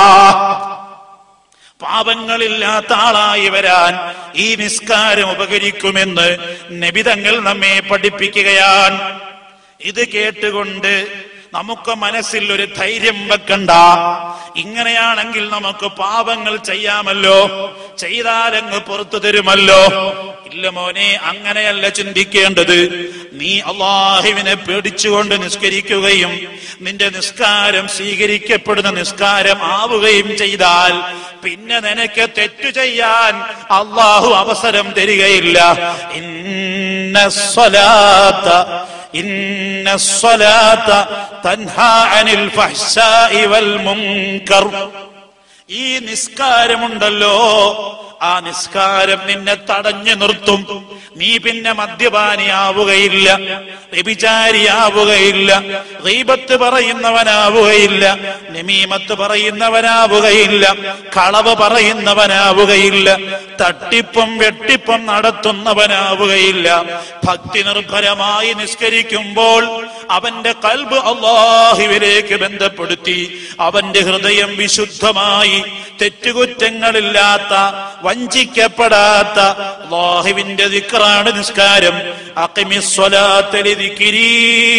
പാപങ്ങളില്ലാത്ത ആളായി വരാൻ ഈ നിസ്കാരം ഉപകരിക്കുമെന്ന് നബിതങ്ങൾ നമ്മെ പഠിപ്പിക്കുകയാണ് ഇത് കേട്ടുകൊണ്ട് നമുക്ക് മനസ്സിൽ ഒരു ധൈര്യം വെക്കണ്ട ഇങ്ങനെയാണെങ്കിൽ നമുക്ക് പാപങ്ങൾ ചെയ്യാമല്ലോ ചെയ്താലങ്ങ് പുറത്തു തരുമല്ലോ ഇല്ല മോനെ അങ്ങനെയല്ല ചിന്തിക്കേണ്ടത് നീ അള്ളാഹുവിനെ പേടിച്ചുകൊണ്ട് നിസ്കരിക്കുകയും നിന്റെ നിസ്കാരം സ്വീകരിക്കപ്പെടുന്ന നിസ്കാരം ആവുകയും ചെയ്താൽ പിന്നെ നിനക്ക് തെറ്റു ചെയ്യാൻ അള്ളാഹു അവസരം തരികയില്ല ഇന്ന സ്വലാത്ത إن الصلاة تنهى عن الفحشاء والمنكر ഈ നിസ്കാരമുണ്ടല്ലോ ആ നിസ്കാരം നിന്നെ തടഞ്ഞു നിർത്തും നീ പിന്നെ മദ്യപാനിയാവുകയില്ല വ്യഭിചാരിയാവുകയില്ല ഗീബത്ത് പറയുന്നവനാവുകയില്ല നിമീമത്ത് പറയുന്നവനാവുകയില്ല കളവ് പറയുന്നവനാവുകയില്ല തട്ടിപ്പും വെട്ടിപ്പും നടത്തുന്നവനാവുകയില്ല ഭക്തി നിർഭരമായി നിസ്കരിക്കുമ്പോൾ അവന്റെ കൽബ് അള്ളാഹുവിലേക്ക് ബന്ധപ്പെടുത്തി അവന്റെ ഹൃദയം വിശുദ്ധമായി തെറ്റുകുറ്റങ്ങളില്ലാത്ത വഞ്ചിക്കപ്പെടാത്ത അള്ളാഹുവിന്റെ ദിക്റാണ് നിസ്കാരം അക്കിമിസ്വലാത്തലി ദിക്കിരീ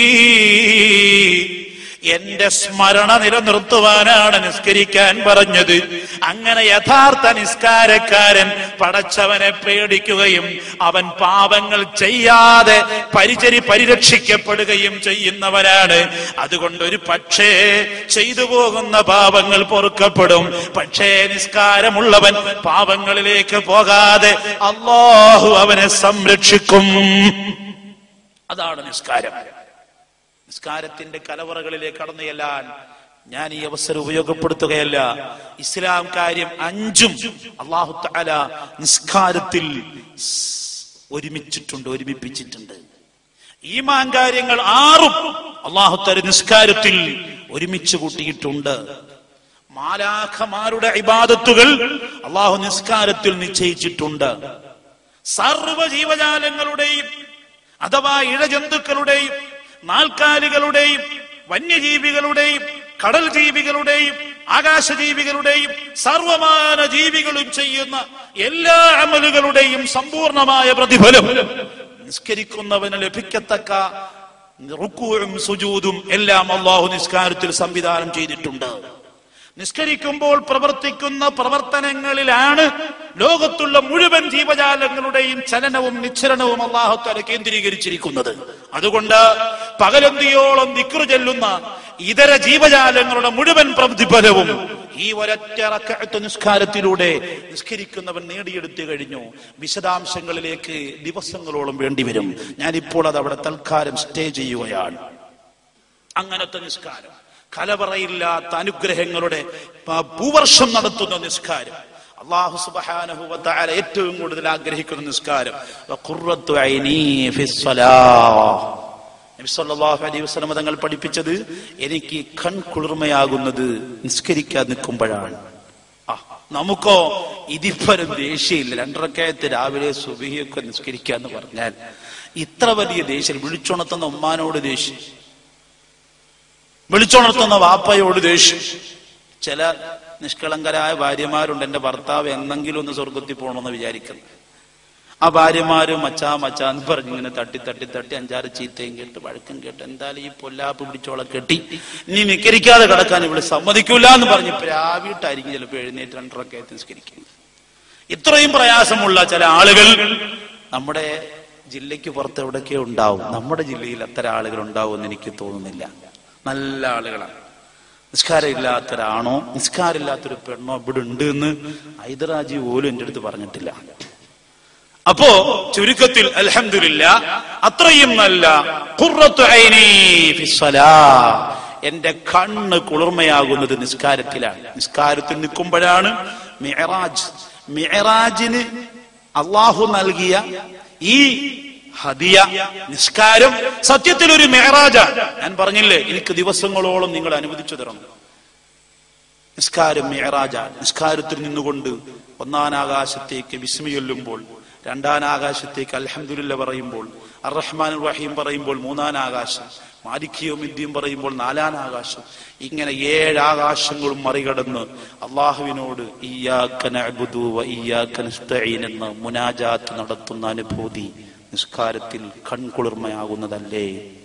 എന്റെ സ്മരണ നിലനിർത്തുവാനാണ് നിസ്കരിക്കാൻ പറഞ്ഞത് അങ്ങനെ യഥാർത്ഥ നിസ്കാരക്കാരൻ പടച്ചവനെ പേടിക്കുകയും അവൻ പാപങ്ങൾ ചെയ്യാതെ പരിചരി പരിരക്ഷിക്കപ്പെടുകയും ചെയ്യുന്നവരാണ് അതുകൊണ്ട് ഒരു പക്ഷേ ചെയ്തു പോകുന്ന പാപങ്ങൾ പൊറുക്കപ്പെടും പക്ഷേ നിസ്കാരമുള്ളവൻ പാപങ്ങളിലേക്ക് പോകാതെ അള്ളാഹു അവനെ സംരക്ഷിക്കും അതാണ് നിസ്കാരം നിസ്കാരത്തിന്റെ കലവറകളിലേക്ക് കടന്നു ചെല്ലാൻ ഞാൻ ഈ അവസരം ഉപയോഗപ്പെടുത്തുകയല്ല ഇസ്ലാം കാര്യം അഞ്ചും അള്ളാഹു തആല നിസ്കാരത്തിൽ ഒരുമിച്ചിട്ടുണ്ട് ഒരുമിപ്പിച്ചിട്ടുണ്ട് ഈമാൻ കാര്യങ്ങൾ ആറും അള്ളാഹു തആല നിസ്കാരത്തിൽ ഒരുമിച്ച് കൂട്ടിയിട്ടുണ്ട് മാലാഖമാരുടെ ഇബാദത്തുകൾ അള്ളാഹു നിസ്കാരത്തിൽ നിശ്ചയിച്ചിട്ടുണ്ട് സർവ ജീവജാലങ്ങളുടെയും അഥവാ ഇഴജന്തുക്കളുടെയും നാൽക്കാലികളുടെയും വന്യജീവികളുടെയും കടൽ ജീവികളുടെയും ആകാശജീവികളുടെയും സർവമാന ജീവികളും ചെയ്യുന്ന എല്ലാ അമലുകളുടെയും സമ്പൂർണമായ പ്രതിഫലം നിസ്കരിക്കുന്നവന് ലഭിക്കത്തക്ക റുക്കൂഴും സുജൂതും എല്ലാം അള്ളാഹു നിസ്കാരത്തിൽ സംവിധാനം ചെയ്തിട്ടുണ്ട് നിസ്കരിക്കുമ്പോൾ പ്രവർത്തിക്കുന്ന പ്രവർത്തനങ്ങളിലാണ് ലോകത്തുള്ള മുഴുവൻ ജീവജാലങ്ങളുടെയും ചലനവും നിശ്ചലനവും അള്ളാഹുത്തല കേന്ദ്രീകരിച്ചിരിക്കുന്നത് അതുകൊണ്ട് പകലന്തിയോളം നിക്കറു ചെല്ലുന്ന ഇതര ജീവജാലങ്ങളുടെ മുഴുവൻ പ്രതിഫലവും ഈ ഒരൊറ്റ റക്അത്ത് നിസ്കാരത്തിലൂടെ നിസ്കരിക്കുന്നവൻ നേടിയെടുത്തു കഴിഞ്ഞു വിശദാംശങ്ങളിലേക്ക് ദിവസങ്ങളോളം വേണ്ടിവരും ഞാനിപ്പോൾ അത് അവിടെ തൽക്കാലം സ്റ്റേ ചെയ്യുകയാണ് അങ്ങനത്തെ നിസ്കാരം കലവറയില്ലാത്ത അനുഗ്രഹങ്ങളുടെ പ- ഭൂവർഷം നടത്തുന്ന നിസ്കാരം അള്ളാഹു സുബ്ഹാനഹു വ തആല ഏറ്റവും കൂടുതൽ ആഗ്രഹിക്കുന്ന നിസ്കാരം വഖുറത്തു ഐനി ഫിസ്സലാഹ് നബി സല്ലല്ലാഹു അലൈഹി വസല്ലം തങ്ങൾ പഠിപ്പിച്ചത് എനിക്ക് കൺകുളിർമയാകുന്നത് നിസ്കരിക്കാൻ നിൽക്കുമ്പോഴാണ് ആ നമുക്കോ ഇതിപ്പരം ദേഷ്യമില്ല രണ്ടരക്കയത്ത് രാവിലെ സുബഹിയൊക്കെ നിസ്കരിക്കാന്ന് പറഞ്ഞാൽ ഇത്ര വലിയ ദേഷ്യം വിളിച്ചുണർത്തുന്ന ഉമ്മാനോട് ദേഷ്യം വിളിച്ചുണർത്തുന്ന വാപ്പയോട് ദേഷ്യം ചില നിഷ്കളങ്കരായ ഭാര്യമാരുണ്ട് എന്റെ ഭർത്താവ് എന്നെങ്കിലും ഒന്ന് സ്വർഗത്തിൽ പോകണമെന്ന് വിചാരിക്കുന്നു ആ ഭാര്യമാര് മച്ചാ മച്ചാ എന്ന് പറഞ്ഞ് ഇങ്ങനെ തട്ടി തട്ടി തട്ടി അഞ്ചാറ് ചീത്തയും കേട്ട് വഴക്കും കേട്ട് എന്തായാലും ഈ പൊല്ലാപ്പ് പിടിച്ചോളെ കെട്ടി ഇനി നിക്കരിക്കാതെ കിടക്കാൻ ഇവിടെ സമ്മതിക്കൂല എന്ന് പറഞ്ഞ് പ്രാവിട്ടായിരിക്കും ചിലപ്പോൾ എഴുന്നേറ്റ് രണ്ടരൊക്കെ നിസ്കരിക്കുന്നത് ഇത്രയും പ്രയാസമുള്ള ചില ആളുകൾ നമ്മുടെ ജില്ലയ്ക്ക് പുറത്ത് എവിടെയൊക്കെയോ ഉണ്ടാവും നമ്മുടെ ജില്ലയിൽ അത്തരം ആളുകൾ ഉണ്ടാവും എന്ന് എനിക്ക് തോന്നുന്നില്ല നല്ല ആളുകളാണ് നിസ്കാരം ഇല്ലാത്തൊരാണോ നിസ്കാരമില്ലാത്തൊരു പെണ്ണോ ഇവിടെ ഉണ്ട് എന്ന് ഹൈദരാജി പോലും എന്റെ അടുത്ത് പറഞ്ഞിട്ടില്ല അപ്പോ ചുരുക്കത്തിൽ അൽഹംദുലില്ല അത്രയും നല്ല ഖുർറത്തു ഐനി ഫിസ്സലാ. എന്റെ കണ്ണ് കുളിർമയാകുന്നത് നിസ്കാരത്തിലാണ് നിസ്കാരത്തിൽ നിൽക്കുമ്പോഴാണ് മിഅറാജ് മിഅറാജിന് അള്ളാഹു നൽകിയ ഈ ഹദിയ നിസ്കാരം സത്യത്തിൽ ഒരു മെഹറാജാണ് ഞാൻ പറഞ്ഞില്ലേ എനിക്ക് ദിവസങ്ങളോളം നിങ്ങൾ അനുവദിച്ചു തരണം നിസ്കാരം മെഹറാജാണ് നിസ്കാരത്തിൽ നിന്നുകൊണ്ട് ഒന്നാം ആകാശത്തേക്ക് വിസ്മയൊല്ലുമ്പോൾ രണ്ടാം ആകാശത്തേക്ക് അൽഹംദുലില്ല പറയുമ്പോൾ അറഹ്മാൻ റഹീം പറയുമ്പോൾ മൂന്നാം ആകാശം മാലിക്കിയോമിദ്യം പറയുമ്പോൾ നാലാം ആകാശം ഇങ്ങനെ ഏഴ് ആകാശങ്ങളും മറികടന്ന് അള്ളാഹുവിനോട് ഇയ്യാക്ക നഅ്ബുദു വ ഇയ്യാക്ക നസ്തഈൻ എന്ന് മുനാജാത്ത് നടത്തുന്ന അനുഭൂതി നിസ്കാരത്തിൽ കൺകുളിർമയാകുന്നതല്ലേ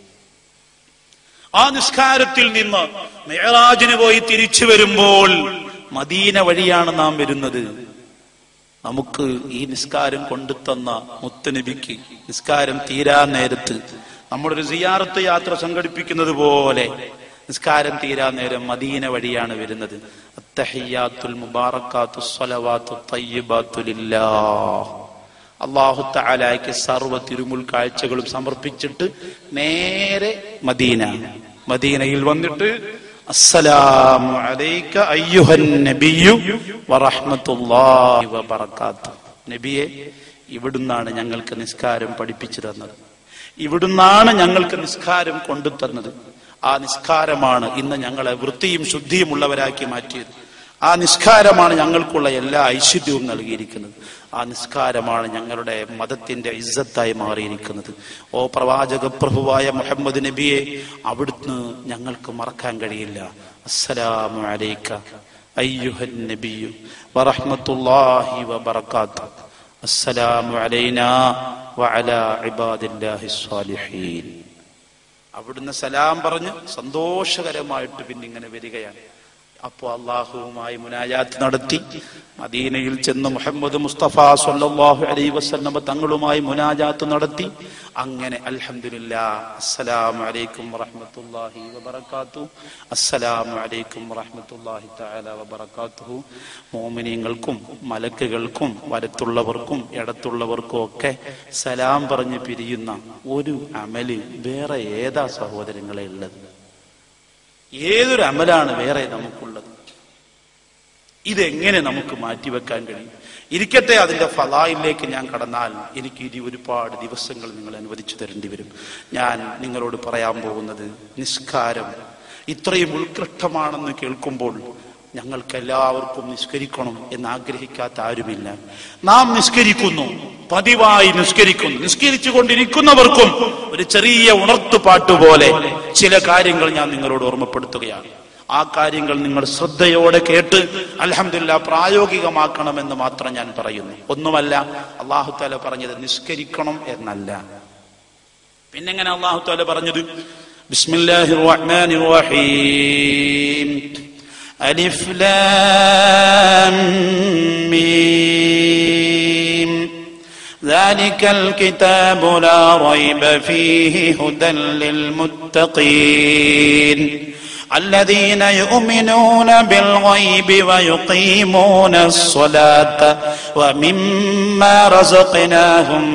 ആ നിസ്കാരത്തിൽ നിന്ന് മേറാജിന് പോയി തിരിച്ചു വരുമ്പോൾ മദീന വഴിയാണ് നാം വരുന്നത് നമുക്ക് ഈ നിസ്കാരം കൊണ്ടുതന്ന മുത്തനബിക്ക് നിസ്കാരം തീരാ നേരത്ത് നമ്മളൊരു സിയാറത്ത് യാത്ര സംഘടിപ്പിക്കുന്നത് പോലെ നിസ്കാരം തീരാ നേരം മദീന വഴിയാണ് വരുന്നത് അത്തഹിയാത്തുൽ മുബാറക്കാത്തു സ്വലവാത്തു തയ്യിബാത്തു ലില്ലാഹ് അള്ളാഹു താലായ്ക്ക് സർവ്വ തിരുമുൽ കാഴ്ചകളും സമർപ്പിച്ചിട്ട് നേരെ മദീന മദീനയിൽ വന്നിട്ട് അസ്സലാമു അലൈക അയ്യുഹൻ നബിയു വറഹ്മത്തുള്ളാഹി വബറകാത്തു നബിയെ ഇവിടുന്നാണ് ഞങ്ങൾക്ക് നിസ്കാരം പഠിപ്പിച്ചു തന്നത് ഇവിടുന്നാണ് ഞങ്ങൾക്ക് നിസ്കാരം കൊണ്ടു തന്നത് ആ നിസ്കാരമാണ് ഇന്ന് ഞങ്ങളെ വൃത്തിയും ശുദ്ധിയും ഉള്ളവരാക്കി മാറ്റിയത് ആ നിസ്കാരമാണ് ഞങ്ങൾക്കുള്ള എല്ലാ ഐശ്വര്യവും നൽകിയിരിക്കുന്നത് ആ നിസ്കാരമാണ് ഞങ്ങളുടെ മതത്തിന്റെ ഇസ്സത്തായി മാറിയിരിക്കുന്നത് ഓ പ്രവാചക പ്രഭുവായ മുഹമ്മദ് നബിയെ അവിടുന്ന് ഞങ്ങൾക്ക് മറക്കാൻ കഴിയില്ല അസ്സലാമു അലൈക അയ്യുഹൻ നബിയു വറഹ്മത്തുള്ളാഹി വബറകാത്തു അസ്സലാമു അലൈനാ വഅലാ ഇബാദില്ലാഹി സ്വാലിഹീൻ അവിടുന്ന് സലാം പറഞ്ഞ് സന്തോഷകരമായിട്ട് പിന്നെ ഇങ്ങനെ വരികയാണ് അപ്പോ അള്ളാഹുവുമായി മുനാജാത്ത് നടത്തി മദീനയിൽ ചെന്ന് മുഹമ്മദ് മുസ്തഫ സല്ലല്ലാഹു അലൈഹി വസല്ലമ തങ്ങളുമായി മുനാജാത്ത് നടത്തി അങ്ങനെ അൽഹംദുലില്ലാ അസ്സലാമു അലൈക്കും വറഹ്മത്തുള്ളാഹി വബറകാത്തു അസ്സലാമു അലൈക്കും വറഹ്മത്തുള്ളാഹി തആല വബറകാതുഹു മോമിനീങ്ങൾക്കും മലക്കുകൾക്കും വലത്തുള്ളവർക്കും ഇടത്തുള്ളവർക്കും ഒക്കെ സലാം പറഞ്ഞ് പിരിയുന്ന ഒരു അമല് വേറെ ഏതാ സഹോദരങ്ങളെ ഉള്ളത് ഏതൊരു അമലാണ് വേറെ നമുക്കുള്ളത് ഇതെങ്ങനെ നമുക്ക് മാറ്റിവെക്കാൻ കഴിയും ഇരിക്കട്ടെ അതിന്റെ ഫലായിലേക്ക് ഞാൻ കടന്നാൽ എനിക്ക് ഇനി ഒരുപാട് ദിവസങ്ങൾ നിങ്ങൾ അനുവദിച്ചു തരേണ്ടി വരും ഞാൻ നിങ്ങളോട് പറയാൻ പോകുന്നത് നിസ്കാരം ഇത്രയും ഉത്കൃഷ്ടമാണെന്ന് കേൾക്കുമ്പോൾ ഞങ്ങൾക്ക് എല്ലാവർക്കും നിസ്കരിക്കണം എന്ന് ആഗ്രഹിക്കാത്ത ആരുമില്ല നാം നിസ്കരിക്കുന്നു പതിവായി നിസ്കരിക്കുന്നു നിസ്കരിച്ചു കൊണ്ടിരിക്കുന്നവർക്കും ഒരു ചെറിയ ഉണർത്തുപാട്ട് പോലെ ചില കാര്യങ്ങൾ ഞാൻ നിങ്ങളോട് ഓർമ്മപ്പെടുത്തുകയാണ് ആ കാര്യങ്ങൾ നിങ്ങൾ ശ്രദ്ധയോടെ കേട്ട് അലഹമില്ല പ്രായോഗികമാക്കണമെന്ന് മാത്രം ഞാൻ പറയുന്നു ഒന്നുമല്ല അള്ളാഹു താല പറഞ്ഞത് നിസ്കരിക്കണം എന്നല്ല പിന്നെങ്ങനെ അള്ളാഹു താല പറഞ്ഞത് ബിസ്മില്ലാഹിർ റഹ്മാനിർ റഹീം അലിഫ് ലാം മീം ذلك الكتاب لا ريب فيه هدى للمتقين الذين يؤمنون بالغيب ويقيمون الصلاة ومما رزقناهم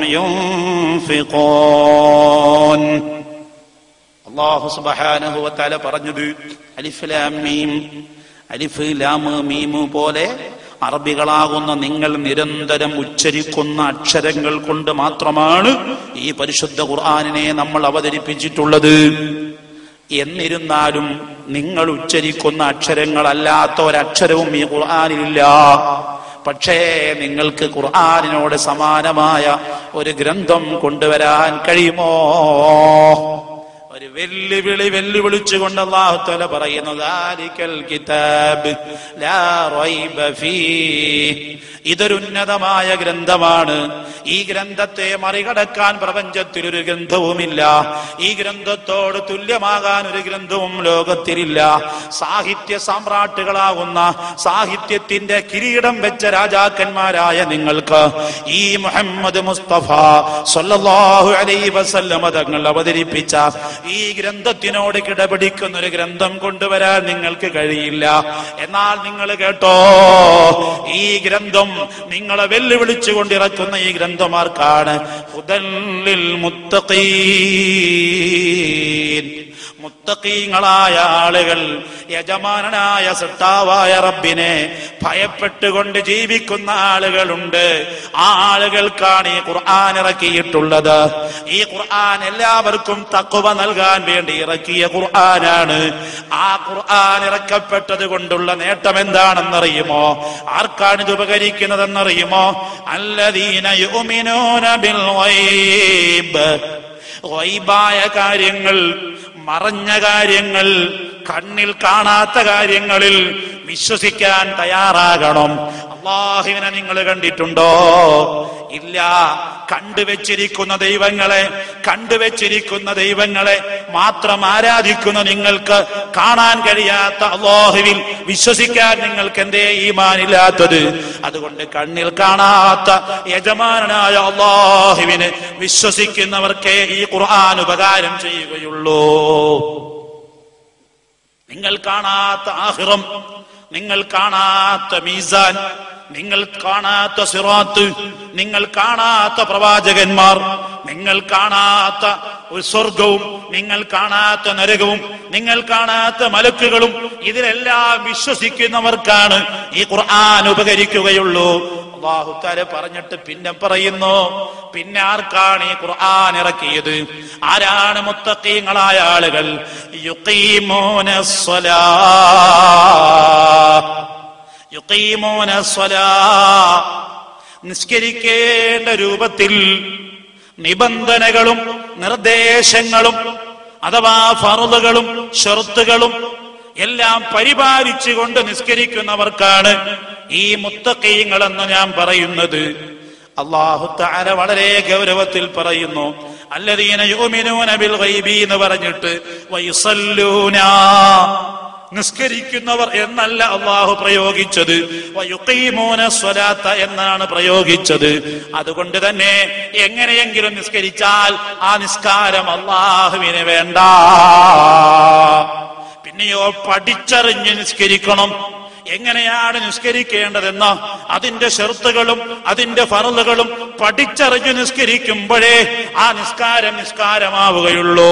ينفقون അള്ളാഹു സുബ്ഹാനഹു വതആല പറഞ്ഞത് അലിഫ് ലാം മീം അലിഫ് ലാം മീം പോലെ അറബികളാകുന്ന നിങ്ങൾ നിരന്തരം ഉച്ചരിക്കുന്ന അക്ഷരങ്ങൾ കൊണ്ട് മാത്രമാണ് ഈ പരിശുദ്ധ ഖുർആനിനെ നമ്മൾ അവതരിപ്പിച്ചിട്ടുള്ളത് എന്നിരുന്നാലും നിങ്ങൾ ഉച്ചരിക്കുന്ന അക്ഷരങ്ങളല്ലാത്ത ഒരക്ഷരവും ഈ ഖുർആനിലില്ല പക്ഷേ നിങ്ങൾക്ക് ഖുർആനിനോട് സമാനമായ ഒരു ഗ്രന്ഥം കൊണ്ടുവരാൻ കഴിയുമോ ഒരു വെല്ലുവിളി വെല്ലുവിളിച്ചുകൊണ്ട് അള്ളാഹുത്തല പറയുന്നു "ദാലിക്കൽ കിതാബ് ലാ റൈബ ഫീഹ്." ഇതൊരു ഉന്നതമായ ഗ്രന്ഥമാണ് ഈ ഗ്രന്ഥത്തെ മറികടക്കാൻ പ്രപഞ്ചത്തിൽ ഒരു ഗ്രന്ഥവുമില്ല ഈ ഗ്രന്ഥത്തോട് തുല്യമാകാൻ ഒരു ഗ്രന്ഥവും ലോകത്തിലില്ല സാഹിത്യ സാമ്രാട്ടുകളാകുന്ന സാഹിത്യത്തിന്റെ കിരീടം വെച്ച രാജാക്കന്മാരായ നിങ്ങൾക്ക് ഈ മുഹമ്മദ് മുസ്തഫ സല്ലല്ലാഹു അലൈഹി വസല്ലമ തങ്ങൾ അവതരിപ്പിച്ച ഈ ഗ്രന്ഥത്തിനോട് കിടപിടിക്കുന്ന ഒരു ഗ്രന്ഥം കൊണ്ടുവരാൻ നിങ്ങൾക്ക് കഴിയില്ല എന്നാൽ നിങ്ങൾ കേട്ടോ ഈ ഗ്രന്ഥം നിങ്ങളെ വെല്ലുവിളിച്ചു കൊണ്ടിറക്കുന്ന ഈ ഗ്രന്ഥമാർക്കാണ് ഹുദല്ലിൽ മുത്തഖീൻ മുത്തക്കീങ്ങളായ ആളുകൾ യജമാനനായ സട്ടാവായ റബ്ബിനെ ഭയപ്പെട്ടുകൊണ്ട് ജീവിക്കുന്ന ആളുകളുണ്ട് ആ ആളുകൾക്കാണ് ഈ ഖുർആൻ ഇറക്കിയിട്ടുള്ളത് ഈ ഖുർആൻ എല്ലാവർക്കും തക്കുവ നൽകാൻ വേണ്ടി ഇറക്കിയ ഖുർആനാണ് ആ ഖുർആൻ ഇറക്കപ്പെട്ടത് കൊണ്ടുള്ള നേട്ടം എന്താണെന്നറിയുമോ ആർക്കാണ് ഇത് ഉപകരിക്കുന്നതെന്നറിയുമോ അല്ലദീന യുമിനൂന ബിൽ ഗൈബ് ഗൈബായ കാര്യങ്ങൾ മറഞ്ഞ കാര്യങ്ങൾ കണ്ണിൽ കാണാത്ത കാര്യങ്ങളിൽ വിശ്വസിക്കാൻ തയ്യാറാകണം അള്ളാഹുവിനെ നിങ്ങൾ കണ്ടിട്ടുണ്ടോ ഇല്ല കണ്ടുവച്ചിരിക്കുന്ന ദൈവങ്ങളെ കണ്ടുവച്ചിരിക്കുന്ന ദൈവങ്ങളെ മാത്രം ആരാധിക്കുന്ന നിങ്ങൾക്ക് കാണാൻ കഴിയാത്ത അള്ളാഹുവിൽ വിശ്വസിക്കാൻ നിങ്ങൾക്ക് എന്തേ ഈമാനില്ലാത്തത് അതുകൊണ്ട് കണ്ണിൽ കാണാത്ത യജമാനായ അള്ളാഹുവിന് വിശ്വസിക്കുന്നവർക്കേ ഈ ഖുർആൻ ഉപകാരം ചെയ്യുകയുള്ളൂ നിങ്ങൾ കാണാത്ത ആഹിറം നിങ്ങൾ കാണാത്ത മീസാൻ നിങ്ങൾ കാണാത്ത സിറാത്ത് നിങ്ങൾ കാണാത്ത പ്രവാചകന്മാർ നിങ്ങൾ കാണാത്ത ഒരു സ്വർഗവും നിങ്ങൾ കാണാത്ത നരകവും നിങ്ങൾ കാണാത്ത മലക്കുകളും ഇതിലെല്ലാം വിശ്വസിക്കുന്നവർക്കാണ് ഈ ഖുർആൻ ഉപകരിക്കുകയുള്ളൂ അള്ളാഹുത്താരെ പറഞ്ഞിട്ട് പിന്നെ പറയുന്നു പിന്നെ ആർക്കാണ് ഈ ഖുർആൻ ഇറക്കിയത് ആരാണ് മുത്തക്കീങ്ങളായ ആളുകൾ യുഖീമൂന സ്വലാ യുഖീമൂന സ്വലാ നിസ്കരിക്കേണ്ട രൂപത്തിൽ നിബന്ധനകളും നിർദ്ദേശങ്ങളും അഥവാ ഫറുകളും ഷെറുത്തുകളും എല്ലാം പരിപാലിച്ചുകൊണ്ട് നിസ്കരിക്കുന്നവർക്കാണ് ഈ മുത്തക്കീങ്ങൾ എന്ന് ഞാൻ പറയുന്നത് അള്ളാഹു താര വളരെ ഗൗരവത്തിൽ പറയുന്നു അല്ലദീന യുമിനൂന ബിൽ ഗൈബി എന്ന് പറഞ്ഞിട്ട് വയുസല്ലൂന നിസ്കരിക്കുന്നവർ എന്നല്ല അള്ളാഹു പ്രയോഗിച്ചത് വയുഖീമൂന സ്വലാത്ത എന്നാണ് പ്രയോഗിച്ചത് അതുകൊണ്ട് തന്നെ എങ്ങനെയെങ്കിലും നിസ്കരിച്ചാൽ ആ നിസ്കാരം അള്ളാഹുവിന് വേണ്ട പിന്നെയോ പഠിച്ചറിഞ്ഞ് നിസ്കരിക്കണം എങ്ങനെയാണ് നിസ്കരിക്കേണ്ടതെന്ന് അതിന്റെ ഷെർത്തുകളും അതിന്റെ ഫറലുകളും പഠിച്ചറിഞ്ഞ് നിസ്കരിക്കുമ്പോഴേ ആ നിസ്കാരം നിസ്കാരമാവുകയുള്ളൂ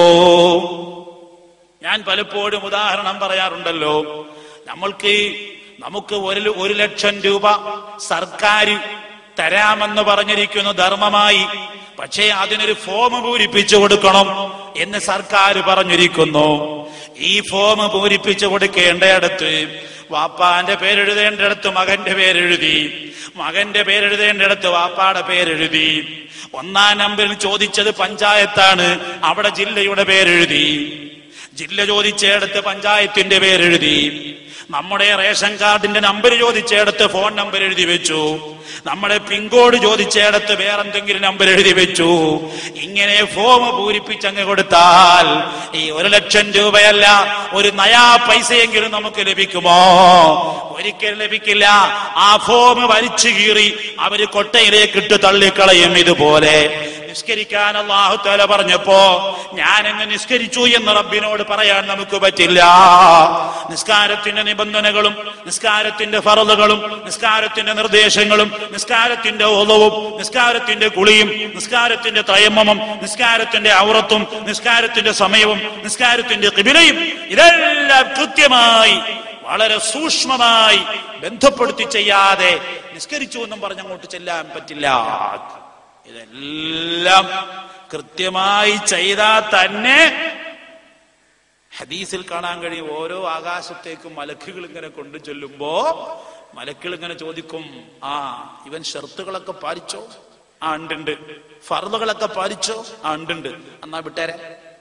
ഞാൻ പലപ്പോഴും ഉദാഹരണം പറയാറുണ്ടല്ലോ നമ്മൾക്ക് നമുക്ക് ഒരു ഒരു ലക്ഷം രൂപ സർക്കാർ തരാമെന്ന് പറഞ്ഞിരിക്കുന്നു ധർമ്മമായി പക്ഷേ അതിനൊരു ഫോം പൂരിപ്പിച്ചു കൊടുക്കണം എന്ന് സർക്കാർ പറഞ്ഞിരിക്കുന്നു ഈ ഫോം പൂരിപ്പിച്ചു കൊടുക്കേണ്ടയിടത്ത് വാപ്പാന്റെ പേരെഴുതേണ്ടിടത്ത് മകന്റെ പേരെഴുതി മകന്റെ പേരെഴുതേണ്ടിടത്ത് വാപ്പാടെ പേരെഴുതി ഒന്നാം നമ്പറിൽ ചോദിച്ചത് പഞ്ചായത്താണ് അവിടെ ജില്ലയുടെ പേരെഴുതി ജില്ല ചോദിച്ചെടുത്ത് പഞ്ചായത്തിന്റെ പേരെഴുതി നമ്മുടെ റേഷൻ കാർഡിന്റെ നമ്പർ ചോദിച്ചെടുത്ത് ഫോൺ നമ്പർ എഴുതി വെച്ചു നമ്മുടെ പിൻകോഡ് ചോദിച്ചെടുത്ത് വേറെന്തെങ്കിലും നമ്പർ എഴുതി വെച്ചു ഇങ്ങനെ ഫോം പൂരിപ്പിച്ചങ്ങ് കൊടുത്താൽ ഈ ഒരു ലക്ഷം രൂപയല്ല ഒരു നയാ പൈസയെങ്കിലും നമുക്ക് ലഭിക്കുമോ ഒരിക്കലും ലഭിക്കില്ല ആ ഫോം വലിച്ചു കീറി അവര് കൊട്ടയിലേക്ക് ഇട്ട് തള്ളിക്കളയും ഇതുപോലെ നിസ്കരിക്കാൻ അള്ളാഹു തല പറഞ്ഞപ്പോ ഞാനങ്ങ് നിസ്കരിച്ചു എന്ന് റബ്ബിനോട് പറയാൻ നമുക്ക് പറ്റില്ല നിസ്കാരത്തിന്റെ നിബന്ധനകളും നിസ്കാരത്തിന്റെ ഫറലുകളും നിസ്കാരത്തിന്റെ നിർദ്ദേശങ്ങളും നിസ്കാരത്തിന്റെ ഒളവും നിസ്കാരത്തിന്റെ കുളിയും നിസ്കാരത്തിന്റെ തയമ്മവും നിസ്കാരത്തിന്റെ ഔറത്തും നിസ്കാരത്തിന്റെ സമയവും നിസ്കാരത്തിന്റെ കിബിലയും ഇതെല്ലാം കൃത്യമായി വളരെ സൂക്ഷ്മമായി ബന്ധപ്പെടുത്തി ചെയ്യാതെ നിസ്കരിച്ചു എന്നും പറഞ്ഞങ്ങോട്ട് ചെല്ലാൻ പറ്റില്ല ഇതെല്ലാം കൃത്യമായി ചെയ്താൽ തന്നെ ഹദീസിൽ കാണാൻ കഴിയും ഓരോ ആകാശത്തേക്കും മലക്കുകൾ ഇങ്ങനെ കൊണ്ടു ചെല്ലുമ്പോ മലക്കുകൾ ഇങ്ങനെ ചോദിക്കും ആ ഇവൻ ഷർത്തുകളൊക്കെ പാലിച്ചോ ആ ഉണ്ടുണ്ട് ഫർദുകളൊക്കെ പാലിച്ചോ ആ ഉണ്ടുണ്ട് എന്നാ വിട്ടേരെ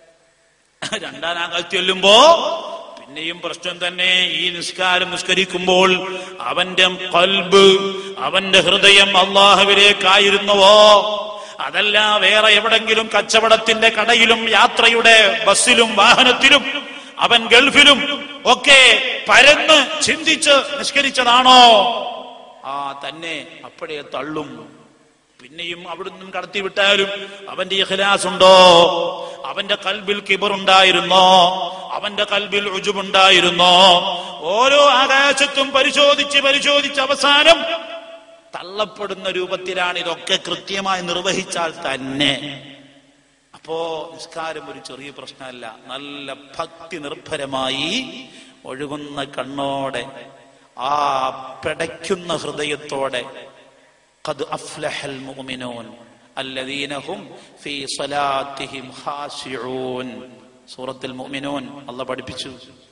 രണ്ടാം ആകാശത്ത് ചെല്ലുമ്പോ പിന്നെയും പ്രശ്നം തന്നെ ഈ നിസ്കാരം നിസ്കരിക്കുമ്പോൾ അവന്റെ കൽബ് അവന്റെ ഹൃദയം അള്ളാഹുവിലേക്കായിരുന്നുവോ അതല്ല വേറെ എവിടെങ്കിലും കച്ചവടത്തിന്റെ കടയിലും യാത്രയുടെ ബസ്സിലും വാഹനത്തിലും അവൻ ഗൾഫിലും ഒക്കെ പരന്ന് ചിന്തിച്ച് നിഷ്കരിച്ചതാണോ ആ തന്നെ അപ്പോഴേ തള്ളും പിന്നെയും അവിടുന്ന് കടത്തി വിട്ടാലും അവന്റെ ഇഖ്ലാസ് ഉണ്ടോ അവന്റെ കൽബിൽ കിബറുണ്ടായിരുന്നോ അവന്റെ കൽബിൽ ഉജുബുണ്ടായിരുന്നോ ഓരോ ആകാശത്തും പരിശോധിച്ച് പരിശോധിച്ച് അവസാനം തള്ളപ്പെടുന്ന രൂപത്തിലാണ് ഇതൊക്കെ കൃത്യമായി നിർവഹിച്ചാൽ തന്നെ അപ്പോ നിസ്കാരം ഒരു ചെറിയ പ്രശ്നമല്ല നല്ല ഭക്തി നിർഭരമായി ഒഴുകുന്ന കണ്ണോടെ ആ പെടയ്ക്കുന്ന ഹൃദയത്തോടെ قد أفلح المؤمنون الذين هم في صلاتهم خاشعون سورة المؤمنون الله പഠിപ്പിച്ചു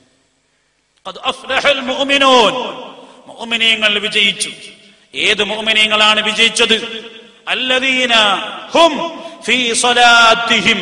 قد أفلح المؤمنون മുഅ്മിനീങ്ങൾ വിജയിച്ചു ഏത് മുഅ്മിനീങ്ങളാണ് വിജയിച്ചത് الذين هم في صلاتهم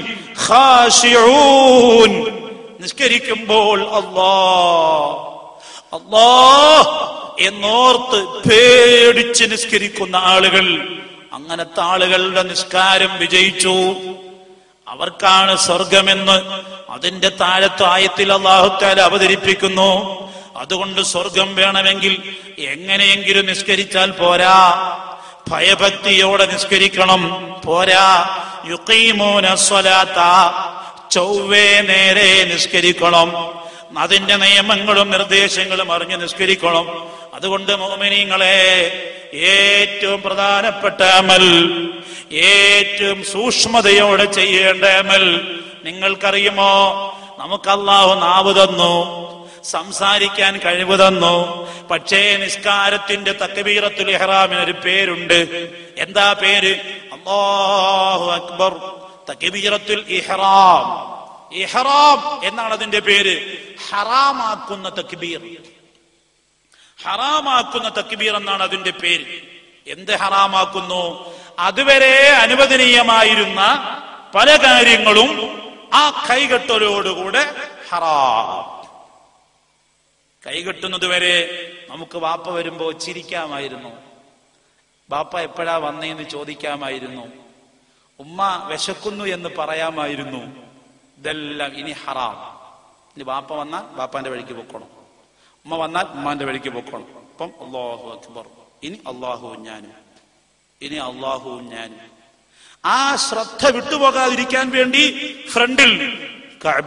خاشعون നിസ്കരിക്കുമ്പോൾ അല്ലാഹ് അല്ലാഹ് എന്നോർത്ത് പേടിച്ച് നിസ്കരിക്കുന്ന ആളുകൾ അങ്ങനത്തെ ആളുകളുടെ നിസ്കാരം വിജയിച്ചു അവർക്കാണ് സ്വർഗമെന്ന് അതിന്റെ താഴത്തെ ആയത്തിൽ അള്ളാഹുത്താല അവതരിപ്പിക്കുന്നു അതുകൊണ്ട് സ്വർഗം വേണമെങ്കിൽ എങ്ങനെയെങ്കിലും നിസ്കരിച്ചാൽ പോരാ ഭയഭക്തിയോടെ നിസ്കരിക്കണം പോരാ യുക്കീമോന സ്വലാത്ത ചൊവ്വേ നേരെ നിസ്കരിക്കണം അതിന്റെ നിയമങ്ങളും നിർദ്ദേശങ്ങളും അറിഞ്ഞ് നിസ്കരിക്കണം അതുകൊണ്ട് മോമിനിങ്ങളെ ഏറ്റവും പ്രധാനപ്പെട്ട അമൽ ഏറ്റവും സൂക്ഷ്മതയോടെ ചെയ്യേണ്ട അമൽ നിങ്ങൾക്കറിയുമോ നമുക്ക് അള്ളാഹു നാവ് തന്നു സംസാരിക്കാൻ കഴിവ് തന്നു പക്ഷേ നിസ്കാരത്തിന്റെ തക്കബീറത്തുൽ ഇഹ്റാമിന് ഒരു പേരുണ്ട് എന്താ പേര് അള്ളാഹു അക്ബർ തക്കബീറത്തുൽ ഇഹ്റാം ഇഹ്റാം എന്നാണ് അതിന്റെ പേര് ഹറാമാക്കുന്ന തക്ബീർ ഹറാമാക്കുന്ന തക്ബീർ എന്നാണ് അതിന്റെ പേര് എന്ത് ഹറാമാക്കുന്നു അതുവരെ അനുവദനീയമായിരുന്ന പല കാര്യങ്ങളും ആ കൈകെട്ടലോടുകൂടെ ഹറാം കൈകെട്ടുന്നത് വരെ നമുക്ക് വാപ്പ വരുമ്പോ ചിരിക്കാമായിരുന്നു ബാപ്പ എപ്പോഴാ വന്നേന്ന് ചോദിക്കാമായിരുന്നു ഉമ്മ വിശക്കുന്നു എന്ന് പറയാമായിരുന്നു ഇതെല്ലാം ഇനി ഹറാം ഇനി ബാപ്പ വന്നാൽ ബാപ്പാന്റെ വഴിക്ക് പൊക്കണം ഉമ്മ വന്നാൽ ഉമ്മാന്റെ വഴിക്ക് പൊക്കണം അപ്പം അള്ളാഹു അക്ബർ ഇനി അള്ളാഹുവും ഞാനും ഇനി അള്ളാഹുവും ഞാനും ആ ശ്രദ്ധ വിട്ടുപോകാതിരിക്കാൻ വേണ്ടി ഫ്രണ്ടിൽ കഅബ